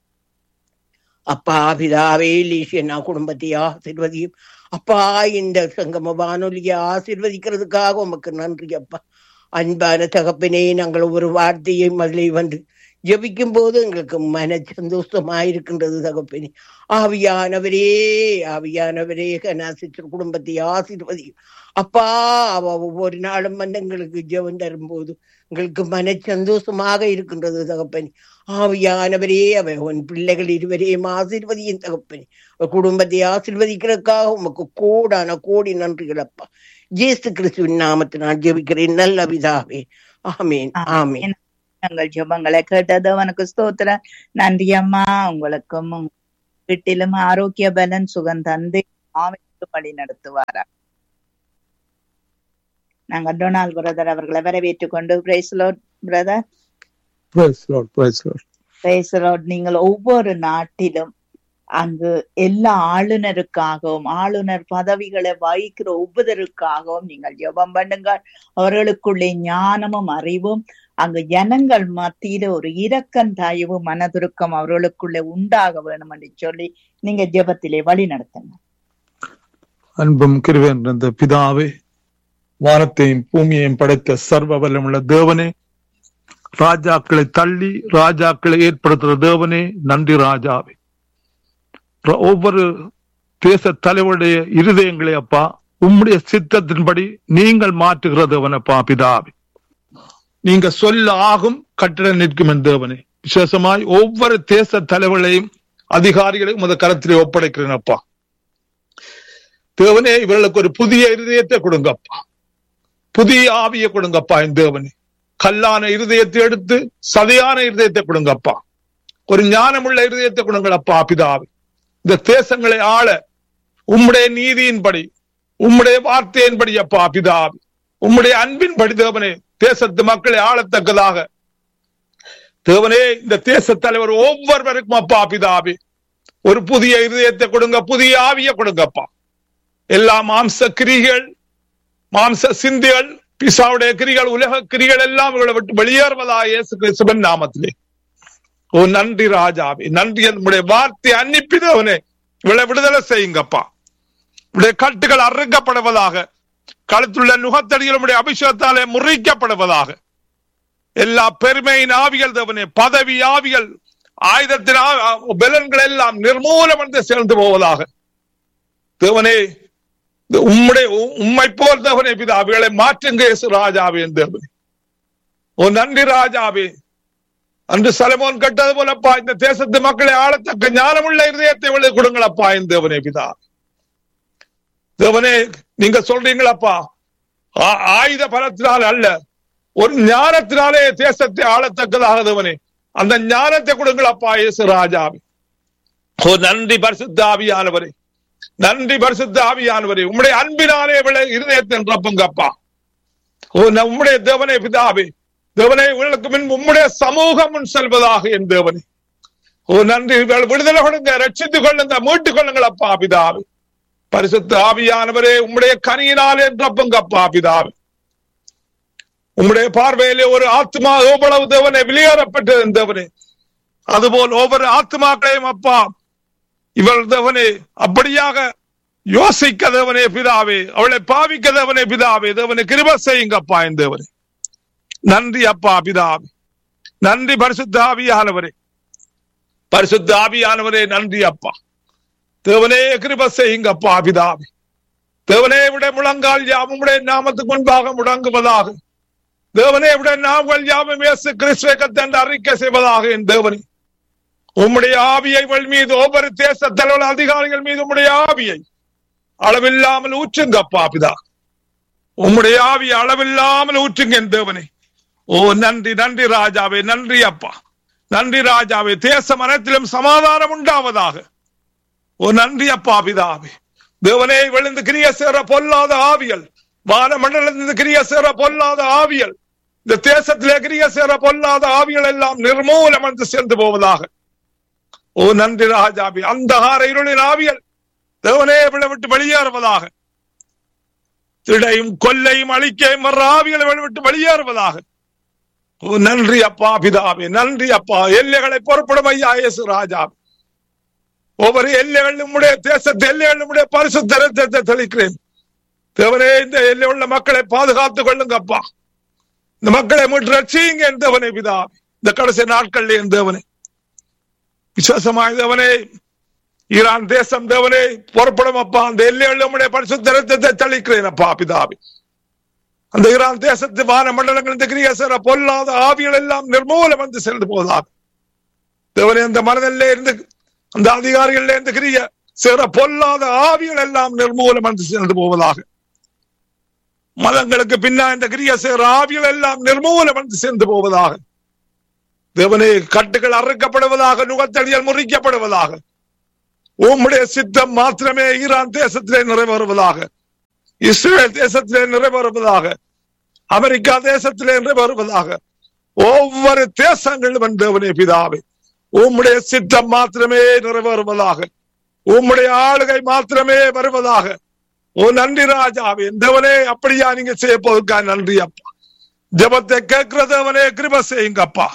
அப்பா பிதாவே லீசியனா குடும்பத்தை ஆசிர்வதியும் அப்பா இந்த சங்கம வானொலியை ஆசிர்வதிக்கிறதுக்காக உமக்கு நன்றி அப்பா அன்பான தகப்பனே நாங்கள் ஒரு வார்த்தையை அதிலே வந்து ஜெபிக்கும் போது எங்களுக்கு மன சந்தோஷமாயிருக்கின்றது தகப்பனே ஆவியானவரே ஆவியானவரே கனாசிச்சர் குடும்பத்தை ஆசீர்வதி அப்பா அவ ஒவ்வொரு நாளும் வந்து எங்களுக்கு ஜெபம் தரும்போது எங்களுக்கு மன சந்தோஷமாக இருக்கின்றது தகப்பனே ஆவியானவரே அவை உன் பிள்ளைகள் இருவரையும் ஆசீர்வதியும் தகப்பனே உன் குடும்பத்தை ஆசீர்வதிக்கிறதுக்காக உமக்கு கோடான கோடி நன்றிகள் அப்பா ஜேசு கிறிஸ்துவின் நாமத்தினால் ஜெபிக்கிறேன் நல்ல விதாவே ஆமேன் ஆமேன் எங்கள் ஜெபங்களை கேட்டது உனக்கு ஸ்தோத்திரம் நன்றி அம்மா உங்களுக்கும் உங்க வீட்டிலும் ஆரோக்கிய பலன் சுகம் தந்து ஆவிக்கு வழி நடத்துவாரா நாங்க டொனால்ட் பிரதர் அவர்களை வரவேற்றுக் கொண்டு praise Lord brother Praise Lord, praise Lord. Praise Lord நீங்கள் ஒவ்வொரு நாட்டிலும் அங்கு எல்லா ஆளுநருக்காகவும் ஆளுநர் பதவிகளை வகிக்கிற ஒவ்வொருவருக்காகவும் நீங்கள் ஜெபம் பண்ணுங்கள் அவர்களுக்குள்ளே ஞானமும் அறிவும் அங்கு ஜனங்கள் மத்தியில ஒரு இரக்கம் தயவு மனதுருக்கம் அவர்களுக்குள்ளே உண்டாக வேணும் என்று சொல்லி நீங்க ஜெபத்திலே வழி நடத்துங்க அன்பும் கிருபையும் நிறைந்த பிதாவே வானத்தையும் பூமியையும் படைத்த சர்வ வல்லமுள்ள தேவனே ராஜாக்களை தள்ளி ராஜாக்களை ஏற்படுத்துகிற தேவனே நன்றி ராஜாவே ர- ஒவ்வொரு தேச தலைவருடைய இருதயங்களை அப்பா உம்முடைய சித்தத்தின்படி நீங்கள் மாற்றுகிற தேவனப்பா பிதாவே நீங்க சொல்ல ஆகும் கட்டிட நிற்கும் என் தேவனே விசேஷமாய் ஒவ்வொரு தேச தலைவர்களையும் அதிகாரிகளையும் உமது கரத்திலே ஒப்படைக்கிறேன் அப்பா தேவனே இவர்களுக்கு ஒரு புதிய இருதயத்தை கொடுங்கப்பா புதிய ஆவியை கொடுங்கப்பா என் தேவனே கல்லான இருதயத்தை எடுத்து சதையான இருதயத்தை கொடுங்கப்பா ஒரு ஞானமுள்ள இருதயத்தை கொடுங்களப்பா பிதாவே இந்த தேசங்களை ஆள உம்முடைய நீதியின்படி உம்முடைய வார்த்தையின்படி அப்பா பிதாவே உம்முடைய அன்பின்படி தேவனே தேசத்து மக்களை ஆளத்தக்கதாக தேவனே இந்த தேச தலைவர் ஒவ்வொருவருக்கும் அப்பா பிதாவே ஒரு புதிய இருதயத்தை கொடுங்க புதிய ஆவியை கொடுங்கப்பா எல்லா மாம்ச கிரிகள் மாம்ச சிந்திகள் பிசாவுடைய கிரிகள் உலக கிரிகள் எல்லாம் இவளை விட்டு வெளியேறுவதா இயேசு கிறிஸ்துவன் நாமத்திலே ஓ நன்றி ராஜாவே நன்றி என்னுடைய வார்த்தை அன்னிப்பிதவனே இவளை விடுதலை செய்யுங்கப்பா இவளுடைய கட்டுகள் அறுக்கப்படுவதாக கழுத்துள்ள நுகத்தடிகள் உடைய அபிஷேகத்தாலே முறிக்கப்படுவதாக எல்லா பெருமையின் ஆவிகள் தேவனே பதவி ஆவிகள் ஆயுதத்தின் ஆ- பலன்கள் எல்லாம் நிர்மூலம் என்று சேர்ந்து போவதாக தேவனே இந்த உம்முடைய உ- உம்மை போல் தேவனே பிதா அவைகளை மாற்றுங்க இயேசு ராஜாவே என் தேவனே ஓ நன்றி ராஜாவே அன்று சலமோன் கட்டது போலப்பா இந்த தேசத்து மக்களை ஆளத்தக்க ஞானமுள்ள இருதயத்தை விளை கொடுங்களப்பா என் தேவனே பிதா தேவனே நீங்க சொல்றீங்களப்பா ஆ- ஆயுத பலத்தினால் அல்ல ஒரு ஞானத்தினாலே தேசத்தை ஆளத்தக்கதாக தேவனே அந்த ஞானத்தை கொடுங்களப்பா இயேசு ராஜாவே ஓ நன்றி பரிசுத்த ஆவியானவரே நன்றி பரிசுத்த ஆவியானவரே உம்முடைய அன்பினாலே விளை இருதயத்தின் ரப்புங்கப்பா ஓ ந- உம்முடைய தேவனே பிதாவே தேவனே உங்களுக்கு முன் உம்முடைய சமூகம் முன் செல்வதாக என் தேவனே ஓ நன்றி இவர்கள் விடுதலை கொடுங்க ரட்சித்துக் கொள்ளுங்க மீட்டுக் கொள்ளுங்கள் அப்பா பிதாவே பரிசுத்த ஆவியானவரே உம்முடைய கனியினாலே ரப்புங்கப்பா பிதாவே உம்முடைய பார்வையிலே ஒரு ஆத்மா எவ்வளவு தேவனை வெளியேறப்பட்டது என் தேவனே அதுபோல் ஒவ்வொரு ஆத்மாக்களையும் அப்பா இவள் தேவனே அப்படியாக யோசிக்க தேவனே பிதாவே அவளை பாவிக்க தேவனே பிதாவே தேவனை கிருப செய்யுங்கப்பா என் தேவனே நன்றி அப்பா பிதாவே நன்றி பரிசுத்த ஆவியானவரே பரிசுத்த ஆவியானவரே நன்றி அப்பா தேவனே கிருப செய்யுங்கப்பா பிதாவே தேவனே விட முழங்கால் யாவும் உடைய நாமத்துக்கு முன்பாக முடங்குவதாக தேவனே விட நாங்கள் யாவும் இயேசு கிறிஸ்துவை கத்தென்று அறிக்கை செய்வதாக என் தேவனே உம்முடைய ஆவியை இவள் மீது ஒவ்வொரு தேச தலைவர் அதிகாரிகள் மீது உம்முடைய ஆவியை அளவில்லாமல் ஊற்றுங்கப்பா பிதா உம்முடைய ஆவி அளவில்லாமல் ஊற்றுங்க என் தேவனே ஓ நன்றி நன்றி ராஜாவே நன்றி அப்பா நன்றி ராஜாவே தேச மனத்திலும் சமாதானம் உண்டாவதாக ஓ நன்றி அப்பா பிதாவே தேவனே விழுந்து கிரிய சேர பொல்லாத ஆவியல் வானமண்டலத்திலிருந்து கிரிய சேர பொல்லாத ஆவியல் இந்த தேசத்திலே கிரிய சேர பொல்லாத ஆவிகள் எல்லாம் நிர்மூலம் என்று சேர்ந்து போவதாக ஓ நன்றி ராஜாபி அந்தகார இருளின் ஆவியல் தேவனே விட விட்டு வெளியேறுவதாக திடையும் கொல்லையும் அழிக்கையும் வர்ற ஆவிகளை விட்டு வெளியேறுவதாக ஓ நன்றி அப்பா பிதாவே நன்றி அப்பா எல்லைகளை பொறுப்படும் ஐயா இயேசு ராஜா ஒவ்வொரு எல்லைகள் நம்முடைய தேசத்து எல்லைகள் நம்முடைய பரிசுத்தரத்தை தெளிக்கிறேன் தேவனே இந்த எல்லை உள்ள மக்களை பாதுகாத்துக் கொள்ளுங்கப்பா இந்த மக்களை மீட்டு ரட்சியுங்க என் தேவனே பிதாவே இந்த கடைசி நாட்கள்ல என் தேவனே விசுவாசமாய் தேவனே ஈரான் தேசம் தேவனே புறப்படும் அப்பா அந்த எல்லையில் உம்முடைய பரிசுத்த ரத்தத்தை தளிக்கிறேன் அப்பா பிதாவே அந்த ஈரான் தேசத்து வான மண்டலங்கள் இந்த கிரியசர பொல்லாத ஆவிகள் எல்லாம் நிர்மூலம் வந்து சென்று போதாக தேவனே அந்த மனதிலே இருந்து அந்த அதிகாரிகள் இருந்து கிரிய சிற பொல்லாத ஆவிகள் எல்லாம் நிர்மூலம் வந்து சென்று போவதாக மதங்களுக்கு பின்னா இந்த கிரிய சேர ஆவிகள் எல்லாம் நிர்மூலம் வந்து சென்று போவதாக தேவனே கட்டுகள் அறுக்கப்படுவதாக நுகத்தடியல் முறிக்கப்படுவதாக உம்முடைய சித்தம் மாத்திரமே ஈரான் தேசத்திலே நிறைவேறுவதாக இஸ்ரேல் தேசத்திலே நிறைவேறுவதாக அமெரிக்கா தேசத்திலே நிறைவேறுவதாக ஒவ்வொரு தேசங்களும் தேவனே பிதாவே உம்முடைய சித்தம் மாத்திரமே நிறைவேறுவதாக உம்முடைய ஆளுகை மாத்திரமே வருவதாக ஓ நன்றி ராஜாவே தேவனே அப்படியா நீங்க செய்ய போவதுக்கா நன்றி அப்பா ஜபத்தை கேட்கிற தேவனே கிருப செய்யுங்க அப்பா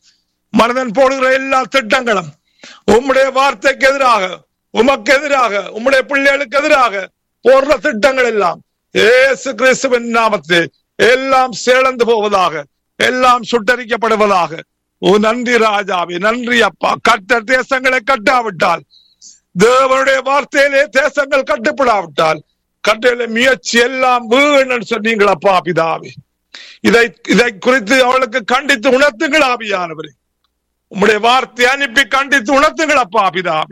மனதன் போடுகிற எல்லா திட்டங்களும் உம்முடைய வார்த்தைக்கு எதிராக உமக்கு எதிராக உம்முடைய பிள்ளைகளுக்கு எதிராக போடுற திட்டங்கள் எல்லாம் ஏசு கிறிஸ்துவின் நாமத்தில் எல்லாம் சேலந்து போவதாக எல்லாம் சுட்டரிக்கப்படுவதாக ஓ நன்றி ராஜாவே நன்றி அப்பா கட்ட தேசங்களை கட்டாவிட்டால் தேவனுடைய வார்த்தையிலே தேசங்கள் கட்டுப்படாவிட்டால் கட்டையில முயற்சி எல்லாம் வீணு சொன்னீங்களப்பா பிதாவே இதை இதை குறித்து அவளுக்கு கண்டித்து உணர்த்துங்கள் ஆவியானவரே உம்முடைய வார்த்தை அனுப்பி கண்டித்து உணர்த்துங்கள் அப்பா பிதாவே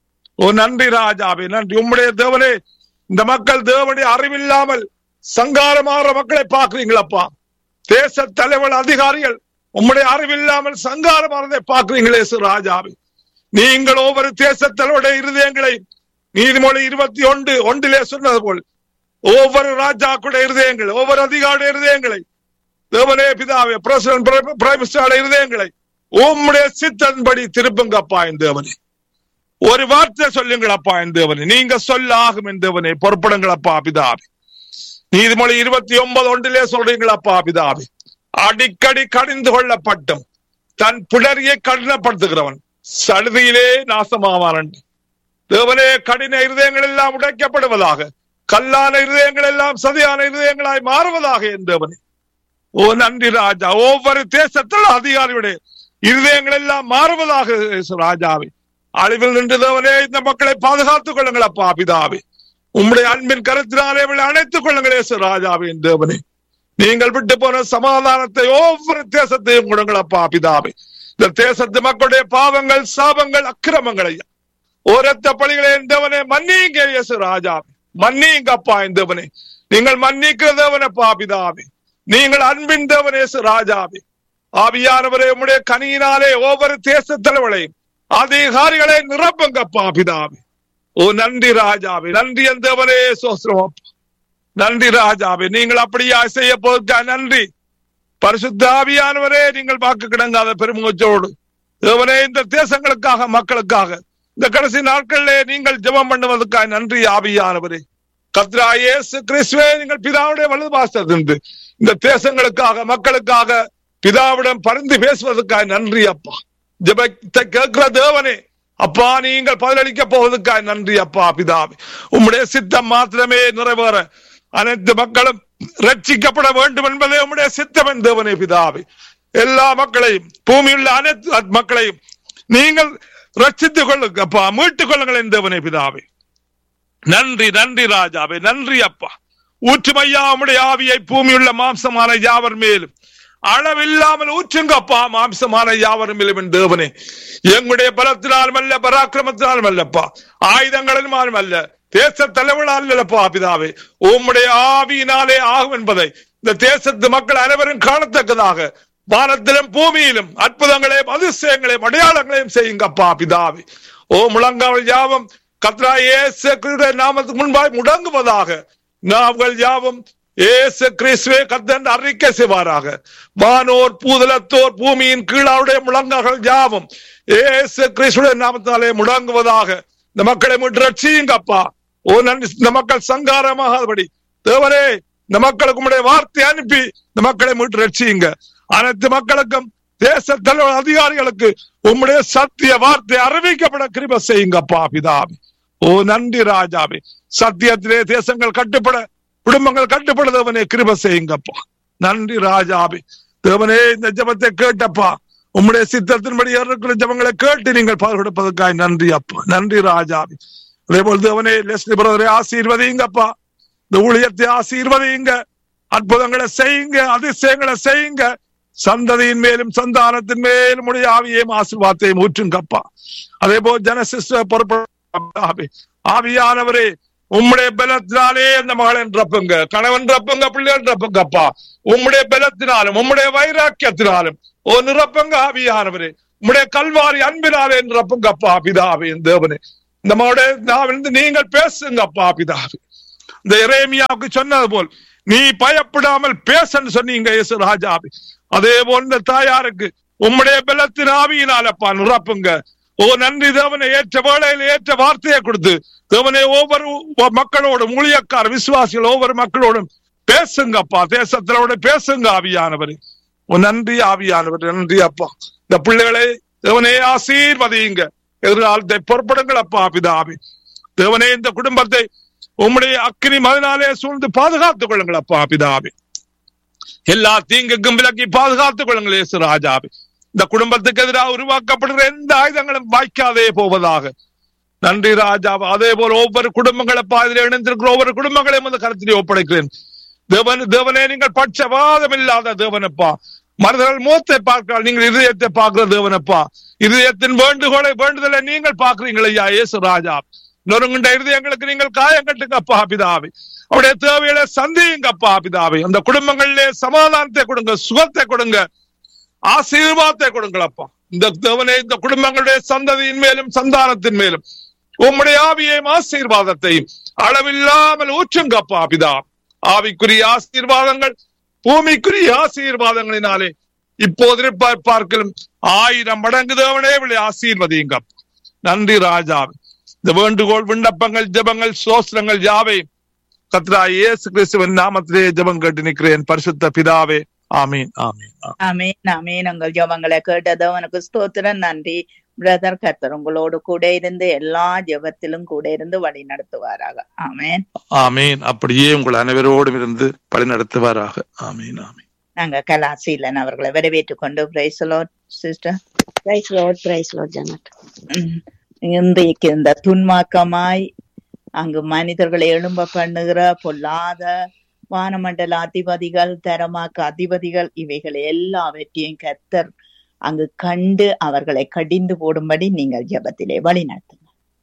ஓ நன்றி ராஜாவே நன்றி உம்முடைய தேவனே இந்த மக்கள் தேவனுடைய அறிவில்லாமல் சங்காரமாற மக்களை பாக்குறீங்களப்பா தேச தலைவர் அதிகாரிகள் உம்முடைய அறிவில்லாமல் சங்காரமானதை பாக்குறீங்களே ராஜாவே நீங்கள் ஒவ்வொரு தேசத்தலுடைய இருதயங்களை நீதிமொழி இருபத்தி ஒன்று ஒன்றிலே சொன்னது போல் ஒவ்வொரு ராஜாக்குடைய இருதயங்கள் ஒவ்வொரு அதிகாரியுடைய இருதயங்களை தேவனே பிதாவே பிரசிடன்ட் பிரைம் மினிஸ்டருடைய இருதயங்களை உம்முடைய சித்தன்படி திருப்புங்கப்பா என் தேவனே ஒரு வார்த்தை சொல்லுங்களப்பா என் தேவனே நீங்க சொல்ல ஆகும் என் தேவனே பொறுப்படுங்களப்பா பிதாவே நீதிமொழி இருபத்தி ஒன்பது ஒன்றிலே சொல்றீங்களப்பா பிதாவே அடிக்கடி கடிந்து கொள்ளப்பட்டும் தன் புடரியை கடினப்படுத்துகிறவன் சடுதியிலே நாசமாவான் தேவனே கடின இருதயங்கள் எல்லாம் உடைக்கப்படுவதாக கல்லான இருதயங்கள் எல்லாம் சதியான இருதயங்களாய் மாறுவதாக என் தேவனே ஓ நன்றி ராஜா ஒவ்வொரு தேசத்தில் அதிகாரியுடைய இருதயங்கள் எல்லாம் மாறுவதாக ராஜாவே அழிவில் நின்று தேவனே இந்த மக்களை பாதுகாத்துக் கொள்ளுங்களப்பா பிதாவே உம்முடைய அன்பின் கருத்தினாலே இவளை அணைத்துக் கொள்ளுங்களே ராஜாவே தேவனே நீங்கள் விட்டு போன சமாதானத்தை ஒவ்வொரு தேசத்தையும் கொடுங்களப்பா பிதாவே இந்த தேசத்து மக்களுடைய பாவங்கள் சாபங்கள் அக்கிரமங்களை ஓரத்த பழிகளை தேவனே மன்னிங்க இயேசு ராஜாவே மன்னிங்க அப்பா தேவனே நீங்கள் மன்னிக்கிற தேவனப்பா பிதாவே நீங்கள் அன்பின் தேவனேசு ராஜாவே ஆவியானவரே உம்முடைய கனியினாலே ஒவ்வொரு தேச தலைவர்களையும் அதிகாரிகளை நிரப்புங்கப்பா பிதாவே ஓ நன்றி ராஜாவே நன்றி என் தேவனே சோஸ்ரம் நன்றி ராஜாவே நீங்கள் அப்படியா செய்ய போதுக்கா நன்றி பரிசுத்த ஆவியானவரே நீங்கள் வாக்கு கிடங்காத பெருமுகச்சோடு தேவனே இந்த தேசங்களுக்காக மக்களுக்காக இந்த கடைசி நாட்களிலே நீங்கள் ஜெபம் பண்ணுவதற்காக நன்றி ஆவியானவரே கத்ரா இயேசு கிறிஸ்துவே நீங்கள் பிதாவுடைய வலது பாசத்திருந்து இந்த தேசங்களுக்காக மக்களுக்காக பிதாவிடம் பரிந்து பேசுவதற்காக நன்றி அப்பா ஜெபத்தை கேட்கிற தேவனே அப்பா நீங்கள் பதிலளிக்க போவதற்காக நன்றி அப்பா பிதாவே உம்முடைய சித்தம் மாத்திரமே நிறைவேற அனைத்து மக்களும் ரட்சிக்கப்பட வேண்டும் என்பதே உம்முடைய சித்தம் தேவனே பிதாவே எல்லா மக்களையும் பூமியுள்ள அனைத்து மக்களையும் நீங்கள் ரட்சித்துக் கொள்ளுங்க அப்பா மீட்டுக் கொள்ளுங்கள் தேவனே பிதாவே நன்றி நன்றி ராஜாவே நன்றி அப்பா ஊற்றுமையா உம்முடைய ஆவியை பூமியுள்ள மாம்சமான யாவர் மேலும் அளவில்லாமல் ஊற்றுங்கப்பா மாம்சமான யாவர் மேலும் தேவனே எங்களுடைய பலத்தினாலும் அல்ல பராக்கிரமத்தினாலும் அல்லப்பா ஆயுதங்களினாலும் அல்ல தேச தலைவர்களால் அல்லப்பா பிதாவே உம்முடைய ஆவியினாலே ஆகும் என்பதை இந்த தேசத்து மக்கள் அனைவரும் காணத்தக்கதாக வானத்திலும் பூமியிலும் அற்புதங்களையும் அதிசயங்களையும் அடையாளங்களையும் செய்யுங்கப்பா பிதாவே ஓ முழங்காவல் யாவம் கத்ரா ஏசு நாமத்துக்கு முன்பாய் முடங்குவதாக நாங்கள் யாவும் ஏசு கிறிஸ்துவே கத்தன் அறிக்கை செய்வாராக வானோர் பூதலத்தோர் பூமியின் கீழாவுடைய முழங்காகள் யாவும் ஏசு கிறிஸ்துடைய நாமத்தினாலே முடங்குவதாக இந்த மக்களை மீட்டு ரட்சியுங்கப்பா ஓ நன்றி இந்த மக்கள் சங்காரமாகாதபடி தேவரே இந்த மக்களுக்கு உடைய வார்த்தை அனுப்பி இந்த மக்களை மீட்டு ரட்சியுங்க அனைத்து மக்களுக்கும் தேச தலைவர் அதிகாரிகளுக்கு உம்முடைய சத்திய வார்த்தை அறிவிக்கப்பட கிருப செய்யுங்கப்பா பிதாவே ஓ நன்றி ராஜாவே சத்தியத்திலே தேசங்கள் கட்டுப்பட குடும்பங்கள் கட்டுப்படுதவனே கிருப செய்யுங்கப்பா நன்றி ராஜாவே தேவனே இந்த ஜபத்தை கேட்டப்பா உம்முடைய சித்தத்தின்படி இருக்கிற ஜபங்களை கேட்டு நீங்கள் பதில் கொடுப்பதற்காக நன்றி அப்பா நன்றி ராஜாவி அதே போல் தேவனே லெஸ்லி பிரதரை ஆசீர்வதிங்க அப்பா இந்த ஊழியத்தை ஆசீர்வதிங்க அற்புதங்களை செய்யுங்க அதிசயங்களை செய்யுங்க சந்ததியின் மேலும் சந்தானத்தின் மேலும் உடைய ஆவியையும் ஆசீர்வாதத்தையும் ஊற்றுங்கப்பா அதே போல் ஜனசிஸ்ட பொறுப்பு ஆவியானவரே உம்முடைய பலத்தினாலே அந்த மகளை ரப்புங்க கணவன் ரப்புங்க பிள்ளைகள் ரப்புங்கப்பா உம்முடைய பலத்தினாலும் உம்முடைய வைராக்கியத்தினாலும் ஓ நிரப்புங்க ஆவியானவரே உம்முடைய கல்வாரி அன்பினாலே நிரப்புங்கப்பா பிதாவே என் தேவனே இந்த மகளுடைய நாவிலிருந்து நீங்கள் பேசுங்கப்பா பிதாவே இந்த இறைமியாவுக்கு சொன்னது போல் நீ பயப்படாமல் பேசன்னு சொன்னீங்க இயேசு ராஜாவே அதே போல் இந்த தாயாருக்கு உம்முடைய பலத்தின் ஆவியினாலப்பா நிரப்புங்க ஓ நன்றி தேவனை ஏற்ற வேளையில் ஏற்ற வார்த்தையை கொடுத்து தேவனை ஒவ்வொரு மக்களோடும் ஊழியக்கார விசுவாசிகள் ஒவ்வொரு மக்களோடும் பேசுங்கப்பா தேசத்திலோட பேசுங்க ஆவியானவர் ஓ நன்றி ஆவியானவர் நன்றி அப்பா இந்த பிள்ளைகளை தேவனே ஆசீர்வதியுங்க எதிர்காலத்தை பொறுப்படுங்கள் அப்பா பிதாவி தேவனே இந்த குடும்பத்தை உம்முடைய அக்கினி மதனாலே சூழ்ந்து பாதுகாத்துக் கொள்ளுங்கள் அப்பா பிதாவி எல்லா தீங்குக்கும் விலக்கி பாதுகாத்துக் கொள்ளுங்கள் இயேசு ராஜாவே இந்த குடும்பத்துக்கு எதிராக உருவாக்கப்படுகிற எந்த ஆயுதங்களும் வாய்க்காதே போவதாக நன்றி ராஜா அதே போல ஒவ்வொரு குடும்பங்களை பாதியில் இணைந்திருக்கிற ஒவ்வொரு குடும்பங்களையும் அந்த கருத்திலே ஒப்படைக்கிறேன் தேவன் தேவனே நீங்கள் பட்சவாதம் இல்லாத தேவனப்பா மனிதர்கள் மூத்தை பார்க்கிறார் நீங்கள் இதயத்தை பார்க்கிற தேவனப்பா இதயத்தின் வேண்டுகோளை வேண்டுதலை நீங்கள் பார்க்கிறீங்களா ஐயா இயேசு ராஜா நொறுங்குண்ட இருதயங்களுக்கு நீங்கள் காயம் கட்டுங்கப்பா பிதாவே அவருடைய தேவைகளை சந்தியுங்கப்பா பிதாவே அந்த குடும்பங்களிலே சமாதானத்தை கொடுங்க சுகத்தை கொடுங்க ஆசீர்வாதத்தை கொடுங்களப்பா இந்த தேவனே இந்த குடும்பங்களுடைய சந்ததியின் மேலும் சந்தானத்தின் மேலும் உம்முடைய ஆவியையும் ஆசீர்வாதத்தையும் அளவில்லாமல் ஊற்றுங்கப்பா பிதா ஆவிக்குரிய ஆசீர்வாதங்கள் பூமிக்குரிய ஆசீர்வாதங்களினாலே இப்போது பார்க்கலும் ஆயிரம் மடங்கு தேவனே விளை ஆசீர்வதியுங்கப்பா நன்றி ராஜாவே இந்த வேண்டுகோள் விண்ணப்பங்கள் ஜபங்கள் சோஸ்திரங்கள் யாவை கத்ரா இயேசு கிறிஸ்துவின் நாமத்திலே ஜபம் கேட்டு நிற்கிறேன் பரிசுத்த பிதாவே ஆமீன் ஆமீன் அமீன் அமீன் உங்கள் ஜபங்களை கேட்டது உனக்கு ஸ்தோத்திரம் நன்றி பிரதர் கத்தர் உங்களோடு கூட இருந்து எல்லா ஜபத்திலும் கூட இருந்து வழி நடத்துவாராக ஆமேன் ஆமீன் அப்படியே உங்கள் அனைவரோடும் இருந்து வழி நடத்துவாராக ஆமீன் ஆமீன் நாங்க கலாசீலன் அவர்களை வரவேற்றுக் கொண்டு praise the Lord sister praise Lord praise Lord Janet இன்றைக்கு இந்த துன்மாக்கமாய் அங்கு மனிதர்களை எழும்ப பண்ணுகிற பொல்லாத வானமண்டல அதிபதிகள் தரமாக்க அதிபதிகள் இவைகள் எல்லாவற்றையும் கத்தர் அங்கு கண்டு அவர்களை கடிந்து போடும்படி நீங்கள் ஜபத்திலே வழி நடத்துங்க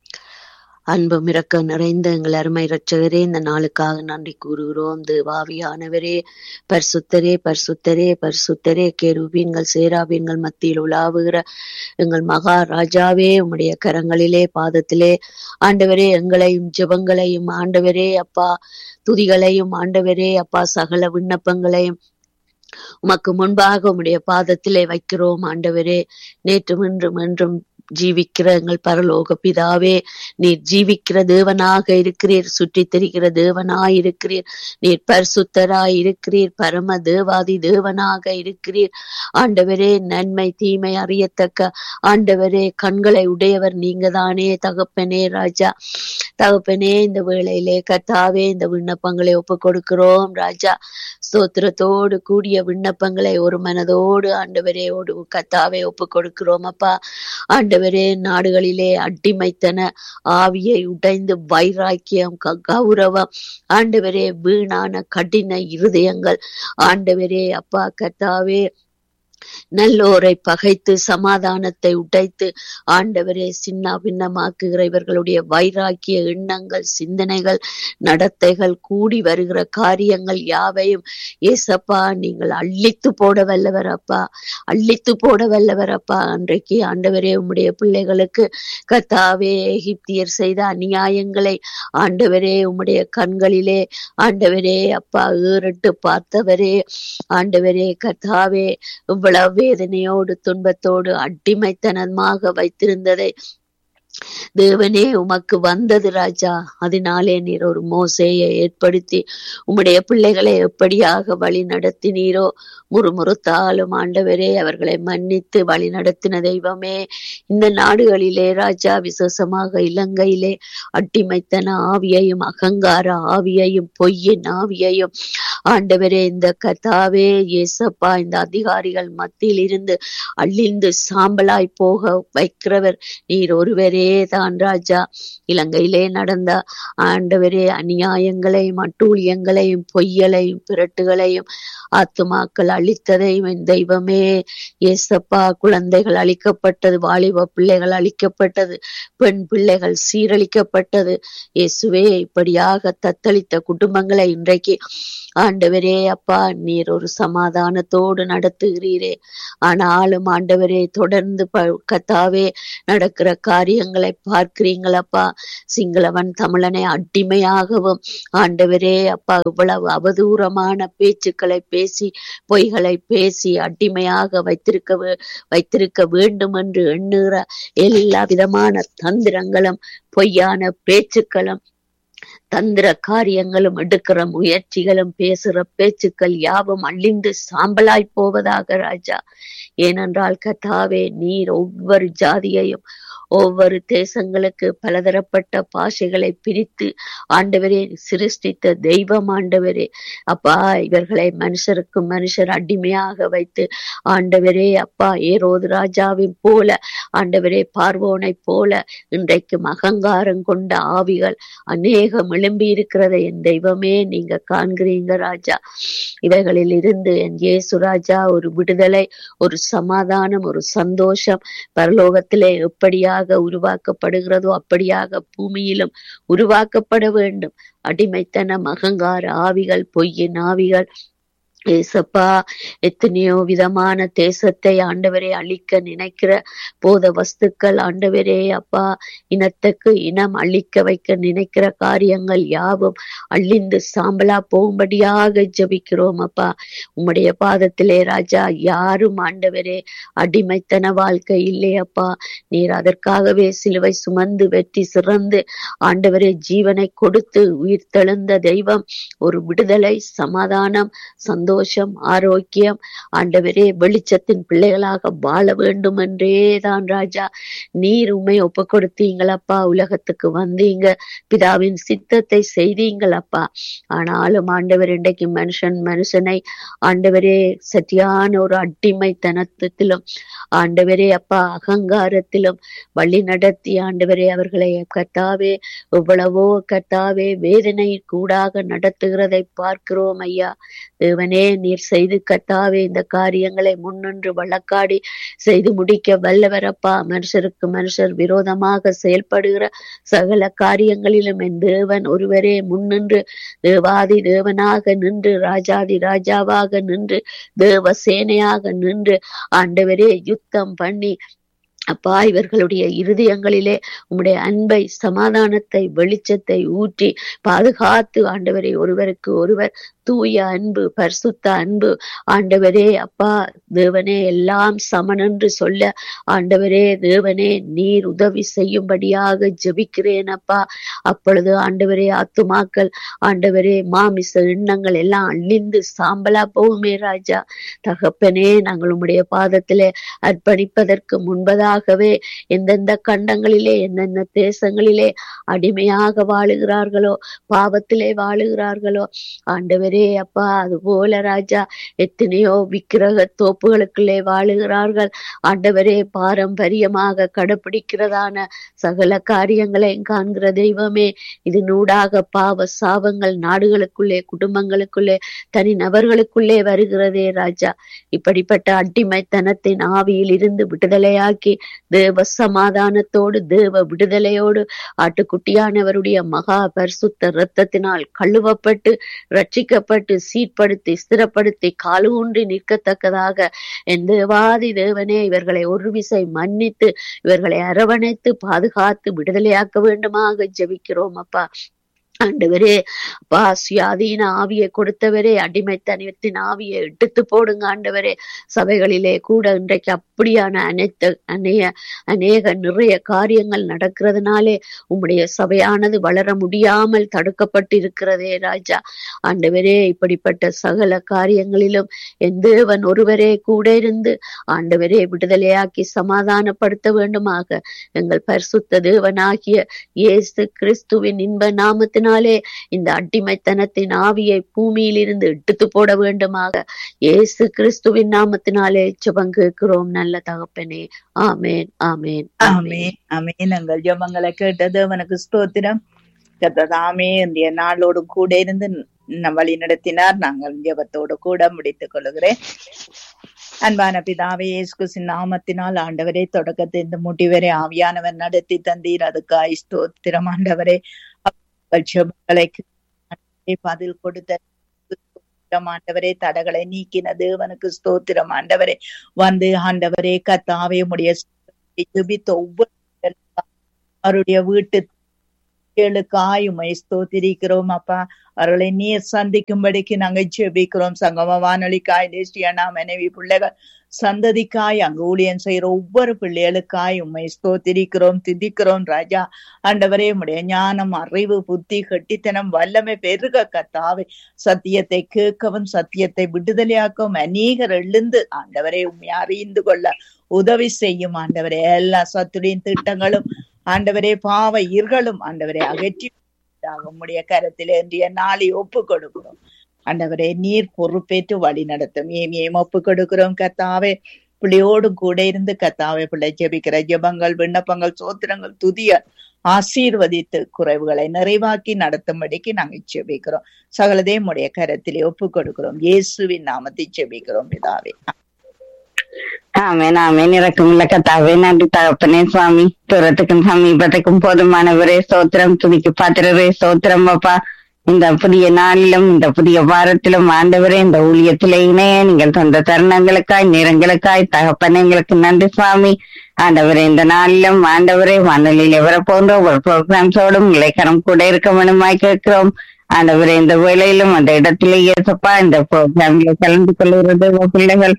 அன்பும் இரக்க நிறைந்த எங்கள் அருமை இரட்சகரே இந்த நாளுக்காக நன்றி கூறுகிறோம் தேவாவியானவரே பரிசுத்தரே பரிசுத்தரே பரிசுத்தரே கேருபீன்கள் சேராபீன்கள் மத்தியில் உலாவுகிற எங்கள் மகா ராஜாவே உம்முடைய கரங்களிலே பாதத்திலே ஆண்டவரே எங்களையும் ஜெபங்களையும் ஆண்டவரே அப்பா துதிகளையும் ஆண்டவரே அப்பா சகல விண்ணப்பங்களையும் உமக்கு முன்பாக உம்முடைய பாதத்திலே வைக்கிறோம் ஆண்டவரே நேற்றும் இன்றும் என்றும் ஜீவிக்கிற எங்கள் பரலோக பிதாவே நீர் ஜீவிக்கிற தேவனாக இருக்கிறீர் சுற்றி தெரிகிற தேவனாய் இருக்கிறீர் நீர் பரிசுத்தராய் இருக்கிறீர் பரம தேவாதி தேவனாக இருக்கிறீர் ஆண்டவரே நன்மை தீமை அறியத்தக்க ஆண்டவரே கண்களை உடையவர் நீங்க தானே தகப்பனே ராஜா தகப்பனே இந்த வேளையிலே கத்தாவே இந்த விண்ணப்பங்களை ஒப்பு கொடுக்கிறோம் ராஜா ஸ்தோத்திரத்தோடு கூடிய விண்ணப்பங்களை ஒரு மனதோடு ஆண்டவரே ஓடு கத்தாவே ஒப்பு கொடுக்கிறோம் அப்பா ஆண்டவரே நாடுகளிலே அடிமைத்தன ஆவியை உடைந்து வைராக்கியம் கௌரவம் ஆண்டவரே வீணான கடின இருதயங்கள் ஆண்டவரே அப்பா கத்தாவே நல்லோரை பகைத்து சமாதானத்தை உடைத்து ஆண்டவரே சின்ன பின்னமாக்குகிற இவர்களுடைய வைராக்கிய எண்ணங்கள் சிந்தனைகள் நடத்தைகள் கூடி வருகிற காரியங்கள் யாவையும் ஏசப்பா நீங்கள் அள்ளித்து போட வல்லவர் அப்பா அள்ளித்து போட வல்லவர் அப்பா அன்றைக்கு ஆண்டவரே உம்முடைய பிள்ளைகளுக்கு கத்தாவே எகிப்தியர் செய்த அநியாயங்களை ஆண்டவரே உம்முடைய கண்களிலே ஆண்டவரே அப்பா ஏறிட்டு பார்த்தவரே ஆண்டவரே கத்தாவே இவ்வளவு வேதனையோடு துன்பத்தோடு அடிமைத்தனமாக வைத்திருந்ததை தேவனே உமக்கு வந்தது ராஜா அதனாலே நீர் ஒரு மோசையை ஏற்படுத்தி உம்முடைய பிள்ளைகளை எப்படியாக வழி நடத்தினீரோ முறுமுறுத்தாலும் ஆண்டவரே அவர்களை மன்னித்து வழி நடத்தின தெய்வமே இந்த நாடுகளிலே ராஜா விசேஷமாக இலங்கையிலே அட்டிமைத்தன ஆவியையும் அகங்கார ஆவியையும் பொய்யின் ஆவியையும் ஆண்டவரே இந்த கத்தாவே ஏசப்பா இந்த அதிகாரிகள் மத்தியில் இருந்து அழிந்து சாம்பலாய் போக வைக்கிறவர் நீர் ஒருவரே தான் ராஜா இலங்கையிலே நடந்த ஆண்டவரே அநியாயங்களையும் அட்டூழியங்களையும் பொய்யலையும் பிரட்டுகளையும் ஆத்துமாக்கள் அழித்ததையும் என் தெய்வமே ஏசப்பா குழந்தைகள் அழிக்கப்பட்டது வாலிப பிள்ளைகள் அழிக்கப்பட்டது பெண் பிள்ளைகள் சீரழிக்கப்பட்டது இயேசுவே இப்படியாக தத்தளித்த குடும்பங்களை இன்றைக்கு ஆண்டவரே அப்பா நீர் ஒரு சமாதானத்தோடு நடத்துகிறீரே ஆனாலும் ஆண்டவரே தொடர்ந்து ப- கத்தாவே நடக்கிற காரியங்களை பார்க்கிறீங்களப்பா சிங்களவன் தமிழனை அடிமையாகவும் ஆண்டவரே அப்பா இவ்வளவு அவதூறமான பேச்சுக்களை பேசி பொய்களை பேசி அடிமையாக வைத்திருக்க வே- வைத்திருக்க வேண்டும் என்று எண்ணுகிற எல்லா விதமான தந்திரங்களும் பொய்யான பேச்சுக்களும் தந்திர காரியங்களும் எடுக்கிற முயற்சிகளும் பேசுற பேச்சுக்கள் யாவும் அழிந்து சாம்பலாய் போவதாக ராஜா ஏனென்றால் கத்தாவே நீர் ஒவ்வொரு ஜாதியையும் ஒவ்வொரு தேசங்களுக்கு பலதரப்பட்ட பாஷைகளை பிரித்து ஆண்டவரே சிருஷ்டித்த தெய்வம் ஆண்டவரே அப்பா இவர்களை மனுஷருக்கு மனுஷர் அடிமையாக வைத்து ஆண்டவரே அப்பா ஏரோது ராஜாவின் போல ஆண்டவரே பார்வோனை போல இன்றைக்கும் அகங்காரம் கொண்ட ஆவிகள் அநேகம் எழும்பி இருக்கிறதை என் தெய்வமே நீங்க காண்கிறீங்க ராஜா இவைகளில் இருந்து என் இயேசு ராஜா ஒரு விடுதலை ஒரு சமாதானம் ஒரு சந்தோஷம் பரலோகத்திலே எப்படியாக உருவாக்கப்படுகிறதோ அப்படியாக பூமியிலும் உருவாக்கப்பட வேண்டும் அடிமைத்தனம் அகங்கார ஆவிகள் பொய்யின் ஆவிகள் ஏசப்பா எத்தனையோ விதமான தேசத்தை ஆண்டவரே அழிக்க நினைக்கிற போத வஸ்துக்கள் ஆண்டவரே அப்பா இனத்துக்கு இனம் அழிக்க வைக்க நினைக்கிற காரியங்கள் யாவும் அழிந்து சாம்பலா போகும்படியாக ஜெபிக்கிறோம் அப்பா உம்முடைய பாதத்திலே ராஜா யாரும் ஆண்டவரே அடிமைத்தன வாழ்க்கை இல்லையப்பா நீர் அதற்காகவே சிலுவை சுமந்து வெற்றி சிறந்து ஆண்டவரே ஜீவனை கொடுத்து உயிர் தெழுந்த தெய்வம் ஒரு விடுதலை சமாதானம் சந்தோஷம் ஆரோக்கியம் ஆண்டவரே வெளிச்சத்தின் பிள்ளைகளாக வாழ வேண்டும் என்றே தான் ராஜா நீர் உண்மை ஒப்பு கொடுத்தீங்களப்பா உலகத்துக்கு வந்தீங்க பிதாவின் சித்தத்தை செய்தீங்களப்பா ஆனாலும் ஆண்டவர் இன்றைக்கு மனுஷன் மனுஷனை ஆண்டவரே சத்தியான ஒரு அடிமைத்தனத்திலும் ஆண்டவரே அப்பா அகங்காரத்திலும் வழி நடத்தி ஆண்டவரே அவர்களை கத்தாவே எவ்வளவோ கத்தாவே வேதனை கூடாக நடத்துகிறதை பார்க்கிறோம் ஐயா தேவனே நீர் செய்து கத்தாவே இந்த காரியங்களை முன்னின்று வழக்காடி செய்து முடிக்க வல்லவரப்பா மனுஷருக்கு மனுஷர் விரோதமாக செயல்படுகிற சகல காரியங்களிலும் என் தேவன் ஒருவரே முன்னின்று தேவாதி தேவனாக நின்று ராஜாதி ராஜாவாக நின்று தேவ சேனையாக நின்று ஆண்டவரே யுத்தம் பண்ணி அப்பா இவர்களுடைய இருதயங்களிலே உம்முடைய அன்பை சமாதானத்தை வெளிச்சத்தை ஊற்றி பாதுகாத்து ஆண்டவரை ஒருவருக்கு ஒருவர் தூய அன்பு பரிசுத்த அன்பு ஆண்டவரே அப்பா தேவனே எல்லாம் சமனென்று சொல்ல ஆண்டவரே தேவனே நீர் உதவி செய்யும்படியாக ஜெபிக்கிறேன் அப்பா அப்பொழுது ஆண்டவரே ஆத்துமாக்கள் ஆண்டவரே மாமிச எண்ணங்கள் எல்லாம் அழிந்து சாம்பலா போகுமே ராஜா தகப்பனே நாங்கள் உம்முடைய பாதத்திலே அர்ப்பணிப்பதற்கு முன்பதாகவே எந்தெந்த கண்டங்களிலே என்னென்ன தேசங்களிலே அடிமையாக வாழுகிறார்களோ பாவத்திலே வாழுகிறார்களோ ஆண்டவரே அப்பா அது போல ராஜா எத்தனையோ விக்கிரக தோப்புகளுக்குள்ளே வாழுகிறார்கள் ஆண்டவரே பாரம்பரியமாக கடைபிடிக்கிறதான சகல காரியங்களையும் காண்கிற தெய்வமே இது நூடாக பாவ சாபங்கள் நாடுகளுக்குள்ளே குடும்பங்களுக்குள்ளே தனி நபர்களுக்குள்ளே வருகிறதே ராஜா இப்படிப்பட்ட அடிமைத்தனத்தின் ஆவியில் இருந்து விடுதலையாக்கி தேவ சமாதானத்தோடு தேவ விடுதலையோடு ஆட்டுக்குட்டியானவருடைய மகா பரிசுத்த இரத்தத்தினால் கழுவப்பட்டு ரட்சிக்கப்பட்டு சீர்படுத்தி ஸ்திரப்படுத்தி காலூன்றி நிற்கத்தக்கதாக என் தேவாதி தேவனே இவர்களை ஒரு விசை மன்னித்து இவர்களை அரவணைத்து பாதுகாத்து விடுதலையாக்க வேண்டுமாக ஜெபிக்கிறோம் அப்பா ஆண்டவரே அப்பா சுயாதீன ஆவியை கொடுத்தவரே அடிமைத்தனத்தின் ஆவியை எடுத்து போடுங்க ஆண்டவரே சபைகளிலே கூட இன்றைக்கு அப்படியான அனைத்து அநேக அநேக நிறைய காரியங்கள் நடக்கிறதுனாலே உம்முடைய சபையானது வளர முடியாமல் தடுக்கப்பட்டு இருக்கிறதே ராஜா ஆண்டவரே இப்படிப்பட்ட சகல காரியங்களிலும் என் தேவன் ஒருவரே கூட இருந்து ஆண்டவரே விடுதலையாக்கி சமாதானப்படுத்த வேண்டுமாக எங்கள் பரிசுத்த தேவனாகிய இயேசு கிறிஸ்துவின் இன்ப நாமத்தினால் நாமத்தினாலே இந்த அடிமைத்தனத்தின் ஆவியை பூமியில் இருந்து எடுத்து போட வேண்டுமாக இயேசு கிறிஸ்துவின் நாமத்தினாலே ஜெபம் கேட்கிறோம் நல்ல தகப்பனே ஆமேன் ஆமேன் ஆமேன் ஆமேன் எங்கள் ஜெபங்களை கேட்டது அவனுக்கு ஸ்தோத்திரம் கத்ததாமே இந்த நாளோடு கூட இருந்து நம் வழி நடத்தினார் நாங்கள் ஜெபத்தோடு கூட முடித்துக் கொள்கிறேன் அன்பான பிதாவே இயேசுகிறிஸ்துவின் நாமத்தினால் ஆண்டவரே தொடக்கத்தை இந்த முடிவரை ஆவியானவர் நடத்தி தந்தீர் அதுக்காய் ஸ்தோத்திரம் ஆண்டவரே உங்கள் ஜெபங்களை கேட்டு பதில் கொடுத்த ஸ்தோத்திரம் ஆண்டவரே தடகளை நீக்கின தேவனுக்கு ஸ்தோத்திரம் ஆண்டவரே வந்து ஆண்டவரே கத்தாவே உடைய ஜெபித்த ஒவ்வொரு அவருடைய வீட்டு பிள்ளைகளுக்காய் உமை ஸ்தோத்திரிக்கிறோம் அப்பா அவர்களை நீர் சந்திக்கும்படிக்கு நாங்க ஜெபிக்கிறோம் சங்கம வானொலிக்காய் தேசியனா மனைவி பிள்ளைகள் சந்ததிக்காய் அங்கு ஊழியம் செய்யற ஒவ்வொரு பிள்ளைகளுக்காய் உண்மை ஸ்தோத்திரிக்கிறோம் திதிக்கிறோம் ராஜா ஆண்டவரே உடைய ஞானம் அறிவு புத்தி கட்டித்தனம் வல்லமை பெருக கத்தாவே சத்தியத்தை கேட்கவும் சத்தியத்தை விடுதலையாக்கவும் அநேகர் எழுந்து ஆண்டவரே உண்மை அறிந்து கொள்ள உதவி செய்யும் ஆண்டவரே எல்லா சத்துடையின் திட்டங்களும் ஆண்டவரே பாவ ஈர்களும் ஆண்டவரே அகற்றி உம்முடைய கரத்தில் இன்றைய நாளை ஒப்பு கொடுக்கிறோம் ஆண்டவரே நீர் பொறுப்பேற்று வழி நடத்தும் ஏமியும் ஒப்பு கொடுக்கிறோம் கத்தாவே பிள்ளையோடு கூட இருந்து கத்தாவே பிள்ளை ஜெபிக்கிற ஜெபங்கள் விண்ணப்பங்கள் சோத்திரங்கள் துதிய ஆசீர்வதித்து குறைவுகளை நிறைவாக்கி நடத்தும்படிக்கு நாங்கள் ஜெபிக்கிறோம் சகலதே உடைய கரத்திலே ஒப்பு கொடுக்கிறோம் இயேசுவின் நாமத்தை ஜெபிக்கிறோம் பிதாவே ஆமேன் ஆமேன் இறக்கமுள்ள கத்தாவே நன்றி தகப்பனே சுவாமி தூரத்துக்கும் சமீபத்துக்கும் போதுமானவரே சோத்திரம் துதிக்கு பாத்திரரே சோத்திரம் அப்பா இந்த புதிய நாளிலும் இந்த புதிய வாரத்திலும் ஆண்டவரே இந்த ஊழியத்திலே இணைய நீங்கள் தந்த தருணங்களுக்காய் நேரங்களுக்காய் தகப்பனே எங்களுக்கு நன்றி சுவாமி ஆண்டவரே இந்த நாளிலும் ஆண்டவரே வானொலியில் எவர போன்ற ஒரு ப்ரோக்ராம்ஸோடும் இலைக்கரம் கூட இருக்க வேணுமாய் கேட்கிறோம் ஆண்டவரே இந்த வேளையிலும் அந்த இடத்திலேயே சப்பா இந்த ப்ரோக்ராம்ல கலந்து கொள்கிறது பிள்ளைகள்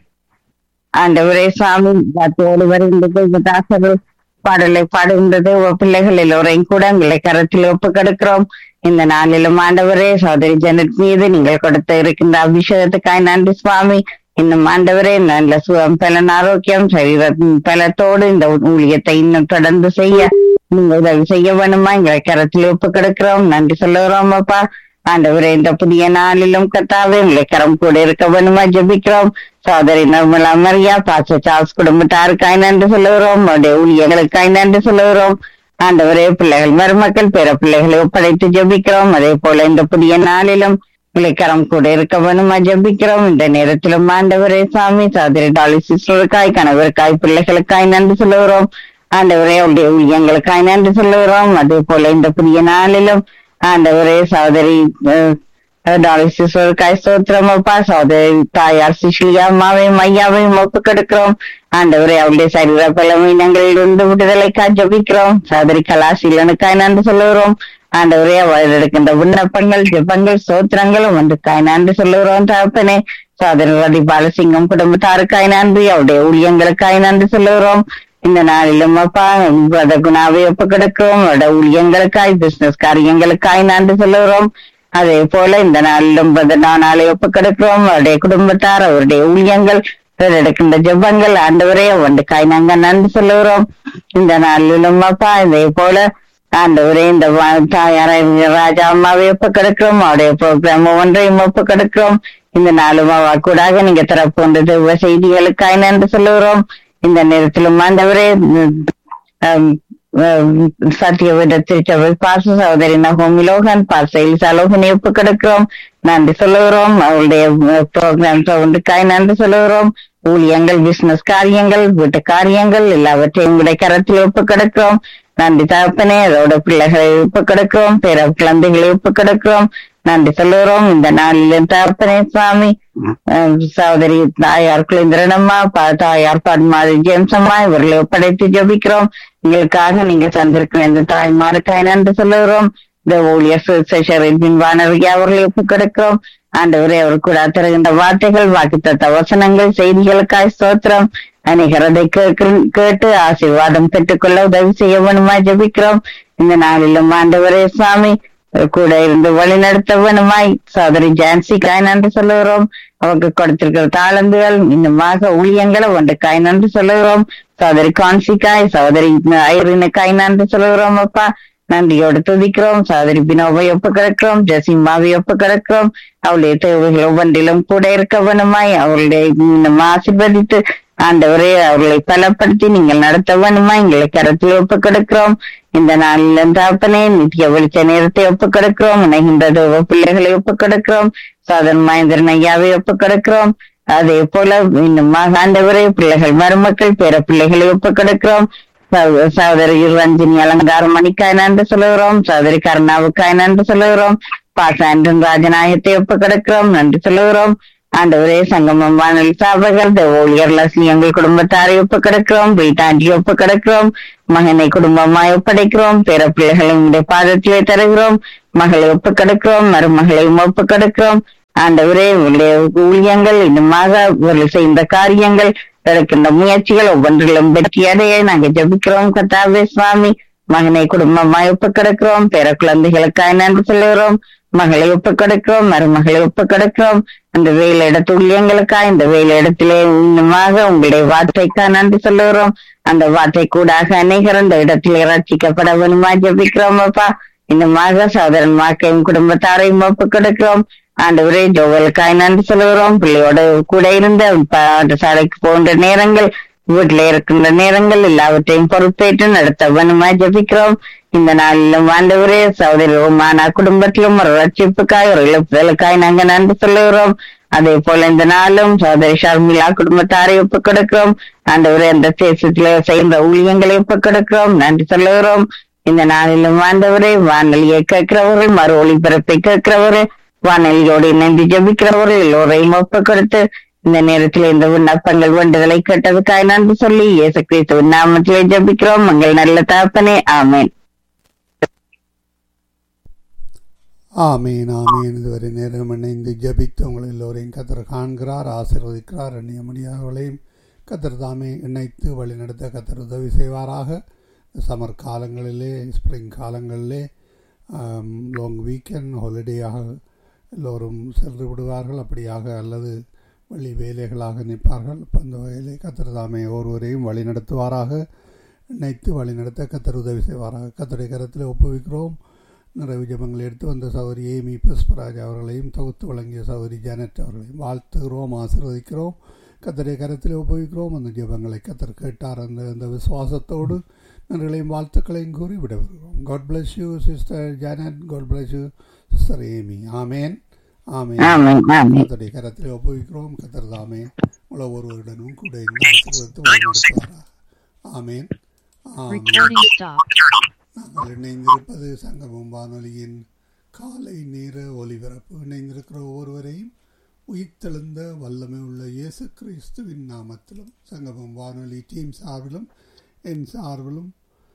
ஆண்டவரே சாமி வார்த்தையோடு வருகின்றது தாசர்கள் பாடலை பாடுகின்றது பிள்ளைகள் எல்லோரையும் கூட உங்களை கரத்தில் ஒப்பு கெடுக்கிறோம் இந்த நாளிலும் ஆண்டவரே சோதரி ஜனத் மீது நீங்கள் கொடுத்த இருக்கின்ற அபிஷேகத்துக்காய் நன்றி சுவாமி இன்னும் ஆண்டவரே நல்ல சுகம் பலன் ஆரோக்கியம் சரீரத்தின் பலத்தோடு இந்த ஊழியத்தை இன்னும் தொடர்ந்து செய்ய நீங்க உதவி செய்ய வேணுமா எங்களை கரத்தில் ஒப்பு கெடுக்கிறோம் நன்றி சொல்லுகிறோம் அப்பா ஆண்டவரே இந்த புதிய நாளிலும் கத்தாவே உங்களை கரம் கூட இருக்க வேணுமா ஜெபிக்கிறோம் சோதரி நர்மலா மரியா பாச சார்ஸ் குடும்பத்தாருக்காய் நன்றி சொல்லுகிறோம் அவருடைய ஊழியர்களுக்காய் நன்றி சொல்லுகிறோம் ஆண்டவரே பிள்ளைகள் மருமக்கள் பிற பிள்ளைகளை ஒப்படைத்து ஜெபிக்கிறோம் அதே போல இந்த புதிய நாளிலும் கரம் கூட இருக்க வேணுமா ஜெபிக்கிறோம் இந்த நேரத்திலும் ஆண்டவரே சாமி சோதரி டாலி சிஸ்டருக்காய் கணவருக்காய் பிள்ளைகளுக்காய் நன்றி சொல்லுகிறோம் ஆண்டவரே அவருடைய ஊழியங்களுக்காய் நன்றி சொல்லுகிறோம் அதே போல இந்த புதிய நாளிலும் ஆண்டவரே சோதரி டாலிசிஸ்வருக்காய் ஸ்தோத்திரம் அப்பா சோதரி தாயார் சிஷ்லியா அம்மாவையும் ஐயாவையும் ஒப்பு கெடுக்கிறோம் ஆண்டவரே அவருடைய சரீர பலவீனங்களில் இருந்து விடுதலைக்காய் ஜபிக்கிறோம் சோதரி கலாசீலனுக்காய் நன்றி சொல்லுகிறோம் ஆண்டவரே அவள் எடுக்கின்ற விண்ணப்பங்கள் ஜெபங்கள் சோத்திரங்களும் ஒன்றுக்காய் நன்றி சொல்லுகிறோம் தகப்பனே சோதரி ரதி பாலசிங்கம் குடும்பத்தாருக்காய் நன்றி அவருடைய ஊழியங்களுக்காய் நன்றி சொல்லுகிறோம் இந்த நாளிலும் அப்பா குணாவை ஒப்பு கிடக்கிறோம் அவருடைய ஊழியங்களுக்காய் பிசினஸ் காரியங்களுக்காய் நன்றி சொல்லுகிறோம் அதே போல இந்த நாளிலும் நாளை ஒப்பு கிடக்கிறோம் அவருடைய குடும்பத்தார் அவருடைய ஊழியங்கள் எடுக்கின்ற ஜெபங்கள் ஆண்டவரே அவண்டுக்காய் நாங்க நன்றி சொல்லுகிறோம் இந்த நாளிலும் அப்பா இதே போல ஆண்டவரே இந்த தாயார ராஜா அம்மாவை ஒப்பு கிடக்கிறோம் அவருடைய ப்ரோக்ராம் ஒன்றையும் ஒப்பு கிடக்கிறோம் இந்த நாளும் அவா கூடாக நீங்க தரப்போன்ற செய்திகளுக்காய் நன்றி சொல்லுகிறோம் இந்த நேரத்திலும் ஆண்டவரே சத்தியவிட திருச்சபை பாச சகோதரி நகோமி லோகன் பாசையில் சலோகனை ஒப்பு கிடக்கிறோம் நன்றி சொல்லுகிறோம் அவருடைய ப்ரோக்ராம் ஒன்றுக்காய் நன்றி சொல்லுகிறோம் ஊழியங்கள் பிசினஸ் காரியங்கள் வீட்டு காரியங்கள் எல்லாவற்றையும் உடைய கரத்தில் ஒப்பு கிடக்கிறோம் நன்றி தகப்பனே அதோட பிள்ளைகளை ஒப்பு கிடக்கிறோம் பிற குழந்தைகளை ஒப்பு கிடக்கிறோம் நன்றி சொல்லுகிறோம் இந்த நாளில் தகப்பனே சுவாமி சகோதரி தாயார் குலேந்திரனம்மா தாயார் பத்மாதி ஜேம்சம்மா இவர்களை ஒப்படைத்து ஜபிக்கிறோம் எங்களுக்காக நீங்க தந்திருக்கிற இந்த தாய்மாருக்காய் நன்றி சொல்லுகிறோம் இந்த ஊழியர் சேஷரின் வானவியா அவர்களை ஒப்பு கிடக்கிறோம் ஆண்டவரே அவர் கூட தருகின்ற வார்த்தைகள் வாக்குத்த வசனங்கள் செய்திகளுக்காய் ஸ்தோத்திரம் அனைகரதை கேட்டு ஆசீர்வாதம் பெற்றுக்கொள்ள உதவி செய்ய வேணுமா ஜபிக்கிறோம் இந்த நாளிலும் ஆண்டவரே சுவாமி கூட இருந்து வழி நடத்த வேணுமாய் சோதரி ஜான்சிக்காய் நன்றி சொல்லுகிறோம் அவருக்கு கொடுத்திருக்கிற தாளந்துகள் இன்னுமாக ஊழியங்களை ஒன்றுக்காய் நன்றி சொல்லுகிறோம் சோதரி கான்சிக்காய் சோதரி ஐரினுக்காய் நன்றி சொல்லுகிறோம் அப்பா நன்றியோடு துதிக்கிறோம் சாதரி பினோவை ஒப்பு கிடக்கிறோம் ஜசிமாவை ஒப்பு கிடக்கிறோம் அவளுடைய தேவைகள் ஒவ்வொன்றிலும் கூட இருக்க வேணுமாய் அவளுடைய இன்னும் ஆசீர்வதித்து ஆண்டவரே அவர்களை பலப்படுத்தி நீங்கள் நடத்த வேணுமா எங்களை கரத்தில் ஒப்பு கொடுக்கிறோம் இந்த நாளில் தாப்பனே நித்திய வெளிச்ச நேரத்தை ஒப்பு கொடுக்கிறோம் இணைகின்ற தேவ பிள்ளைகளை ஒப்பு கொடுக்கிறோம் சாதன் மகேந்திரன் ஐயாவை ஒப்பு கொடுக்கிறோம் அதே போல இன்னும் ஆண்டவரே பிள்ளைகள் மருமக்கள் பேர பிள்ளைகளை ஒப்பு கொடுக்கிறோம் சகோ- சகோதரி ரஞ்சினி அலங்காரம் மணிக்காய் நன்றி சொல்லுகிறோம் சகோதரி கருணாவுக்காய் நன்றி சொல்லுகிறோம் பாசாண்டன் ராஜநாயகத்தை ஒப்பு கிடக்கிறோம் நன்றி சொல்லுகிறோம் ஆண்டவரே சங்கமம் வானொலி சாபகர் ஊழியர் லட்சுமி எங்கள் குடும்பத்தாரை ஒப்பு கிடக்கிறோம் வீட்டாண்டி ஒப்பு கிடக்கிறோம் மகனை குடும்பமாய் ஒப்படைக்கிறோம் பேர பிள்ளைகளை உங்களுடைய பாதத்திலே தருகிறோம் மகளை ஒப்பு கிடக்கிறோம் மருமகளையும் ஒப்பு கிடக்கிறோம் ஆண்டவரே உங்களுடைய ஊழியங்கள் இன்னுமாக இவர்கள் செய்த காரியங்கள் எடுக்கின்ற முயற்சிகள் ஒவ்வொன்றிலும் வெற்றி அடைய நாங்க ஜெபிக்கிறோம் கத்தாவே சுவாமி மகனை குடும்பமாய் ஒப்பு கிடக்கிறோம் பேர குழந்தைகளுக்காய் நன்றி சொல்லுகிறோம் மகளை ஒப்பு கிடக்கிறோம் மருமகளை ஒப்பு கிடக்கிறோம் அந்த வேலை இடத்து ஊழியங்களுக்காய் இந்த வேலை இடத்திலே இன்னுமாக உங்களுடைய வார்த்தைக்காய் நன்றி சொல்லுகிறோம் அந்த வார்த்தை கூடாக அநேகர் அந்த இடத்திலே ரட்சிக்கப்பட வேணுமா ஜெபிக்கிறோம் அப்பா இன்னுமாக சகோதரன் மாக்கையும் குடும்பத்தாரையும் ஒப்பு கிடக்கிறோம் ஆண்டவரே ஜோவலுக்காய் நன்றி சொல்லுகிறோம் பிள்ளையோட கூட இருந்த பாடசாலைக்கு போன்ற நேரங்கள் வீட்டில இருக்கின்ற நேரங்கள் எல்லாவற்றையும் பொறுப்பேற்று நடத்த வேணுமா ஜபிக்கிறோம் இந்த நாளிலும் ஆண்டவரே சகோதரி ரோமானா குடும்பத்திலும் ஒரு ரட்சிப்புக்காய் ஒரு இழப்புதலுக்காய் நாங்க நன்றி சொல்லுகிறோம் அதே போல இந்த நாளும் சகோதரி ஷர்மிளா குடும்பத்தாரை ஒப்பு கொடுக்கிறோம் ஆண்டவரே அந்த தேசத்துல செய்கின்ற ஊழியங்களை ஒப்பு கொடுக்கிறோம் நன்றி சொல்லுகிறோம் இந்த நாளிலும் ஆண்டவரே வானொலியை கேட்கிறவர்கள் மறு ஒளிபரப்பை கேட்கிறவர்கள் வானொலியோடு இணைந்து ஜபிக்கிறவர்கள் எல்லோரையும் ஒப்பு கொடுத்து இந்த நேரத்தில் இந்த விண்ணப்பங்கள் வேண்டுதலை கேட்டதுக்காய் நன்றி சொல்லி இயேசு கிறிஸ்துவின் நாமத்திலே ஜபிக்கிறோம் உங்கள் நல்ல தாப்பனே ஆமென் ஆமீன் ஆமீன் இதுவரை நேரம் இணைந்து ஜபித்து உங்களை எல்லோரையும் கத்தர் காண்கிறார் ஆசீர்வதிக்கிறார் எண்ணிய முடியாதவர்களையும் கத்தர் தாமே இணைத்து வழிநடத்த கத்தர் உதவி செய்வாராக சம்மர் காலங்களிலே ஸ்ப்ரிங் காலங்களிலே லாங் வீக்கெண்ட் ஹாலிடேயாக எல்லோரும் சென்று விடுவார்கள் அப்படியாக அல்லது வழி வேலைகளாக நிற்பார்கள் அப்ப அந்த வகையிலே கத்தர் தாமே ஒருவரையும் வழி நடத்துவாராக நினைத்து வழி நடத்த கத்தர் உதவி செய்வாராக கத்தருடைய கரத்தில் ஒப்புவிக்கிறோம் நிறைவு ஜபங்களை எடுத்து வந்த சௌரி ஏமி புஷ்பராஜ் அவர்களையும் தொகுத்து வழங்கிய சௌரி ஜானட் அவர்களையும் வாழ்த்துகிறோம் ஆசீர்வதிக்கிறோம் கத்தருடைய கரத்தில் ஒப்புவிக்கிறோம் அந்த ஜபங்களை கத்தர் கேட்டார் அந்த அந்த விசுவாசத்தோடு நன்றிகளையும் வாழ்த்துக்களையும் கூறி விடைபெறுகிறோம் God bless you sister Janet God bless you sister Amy ஆமேன் ஆமேன் ஆமென் ஆமென் கத்தருடைய கரத்தில் ஒப்புவிக்கிறோம் கத்தர் தாமே உள்ள ஒருவருடனும் கூட இருந்து ஆசீர்வதித்து வழிநடத்துவாராக ஆமேன் ஆமேன் நாங்கள் இணைந்திருப்பது சங்கமம் வானொலியின் காலை நேர ஒலிபரப்பு இணைந்திருக்கிற ஒவ்வொருவரையும் உயிர்த்தெழுந்த வல்லமை உள்ள இயேசு கிறிஸ்துவின் நாமத்திலும் சங்கமம் வானொலி டீம் சார்பிலும் என் சார்பிலும்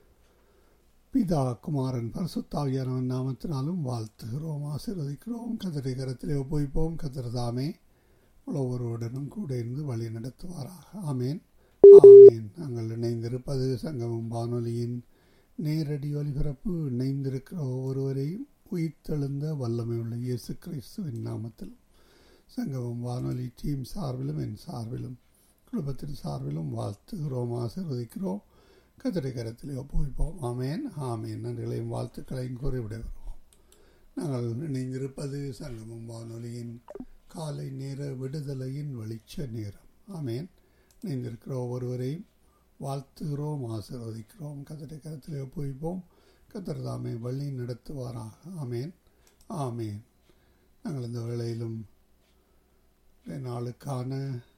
பிதா குமாரன் பரிசுத்தாவியானவன் நாமத்தினாலும் வாழ்த்துகிறோம் ஆசீர்வதிக்கிறோம் கதிரை கரத்திலே ஒப்புவிப்போம் கதிர் தாமே ஒவ்வொருவருடனும் கூட இருந்து வழி நடத்துவாராக ஆமேன் ஆமேன் நாங்கள் இணைந்திருப்பது சங்கமம் வானொலியின் நேரடி ஒலிபரப்பு இணைந்திருக்கிற ஒவ்வொருவரையும் உயிர்த்தெழுந்த வல்லமை உள்ள இயேசு கிறிஸ்துவின் நாமத்திலும் சங்கமம் வானொலி டீம் சார்பிலும் என் சார்பிலும் குடும்பத்தின் சார்பிலும் வாழ்த்துகிறோம் ஆசீர்வதிக்கிறோம் கதிரை கரத்திலே ஒப்புவிப்போம் ஆமேன் ஆமேன் நன்றிகளையும் வாழ்த்துக்களையும் கூறிவிட வருவோம் நாங்கள் இணைந்திருப்பது சங்கமம் வானொலியின் காலை நேர விடுதலையின் வெளிச்ச நேரம் ஆமேன் இணைந்திருக்கிற ஒவ்வொருவரையும் வாழ்த்துகிறோம் ஆசீர்வதிக்கிறோம் கத்தரை கருத்தில் ஒப்புவிப்போம் கத்தர் தாமே வழி நடத்துவாராக ஆமேன் ஆமேன் நாங்கள் இந்த வேளையிலும் நாளுக்கான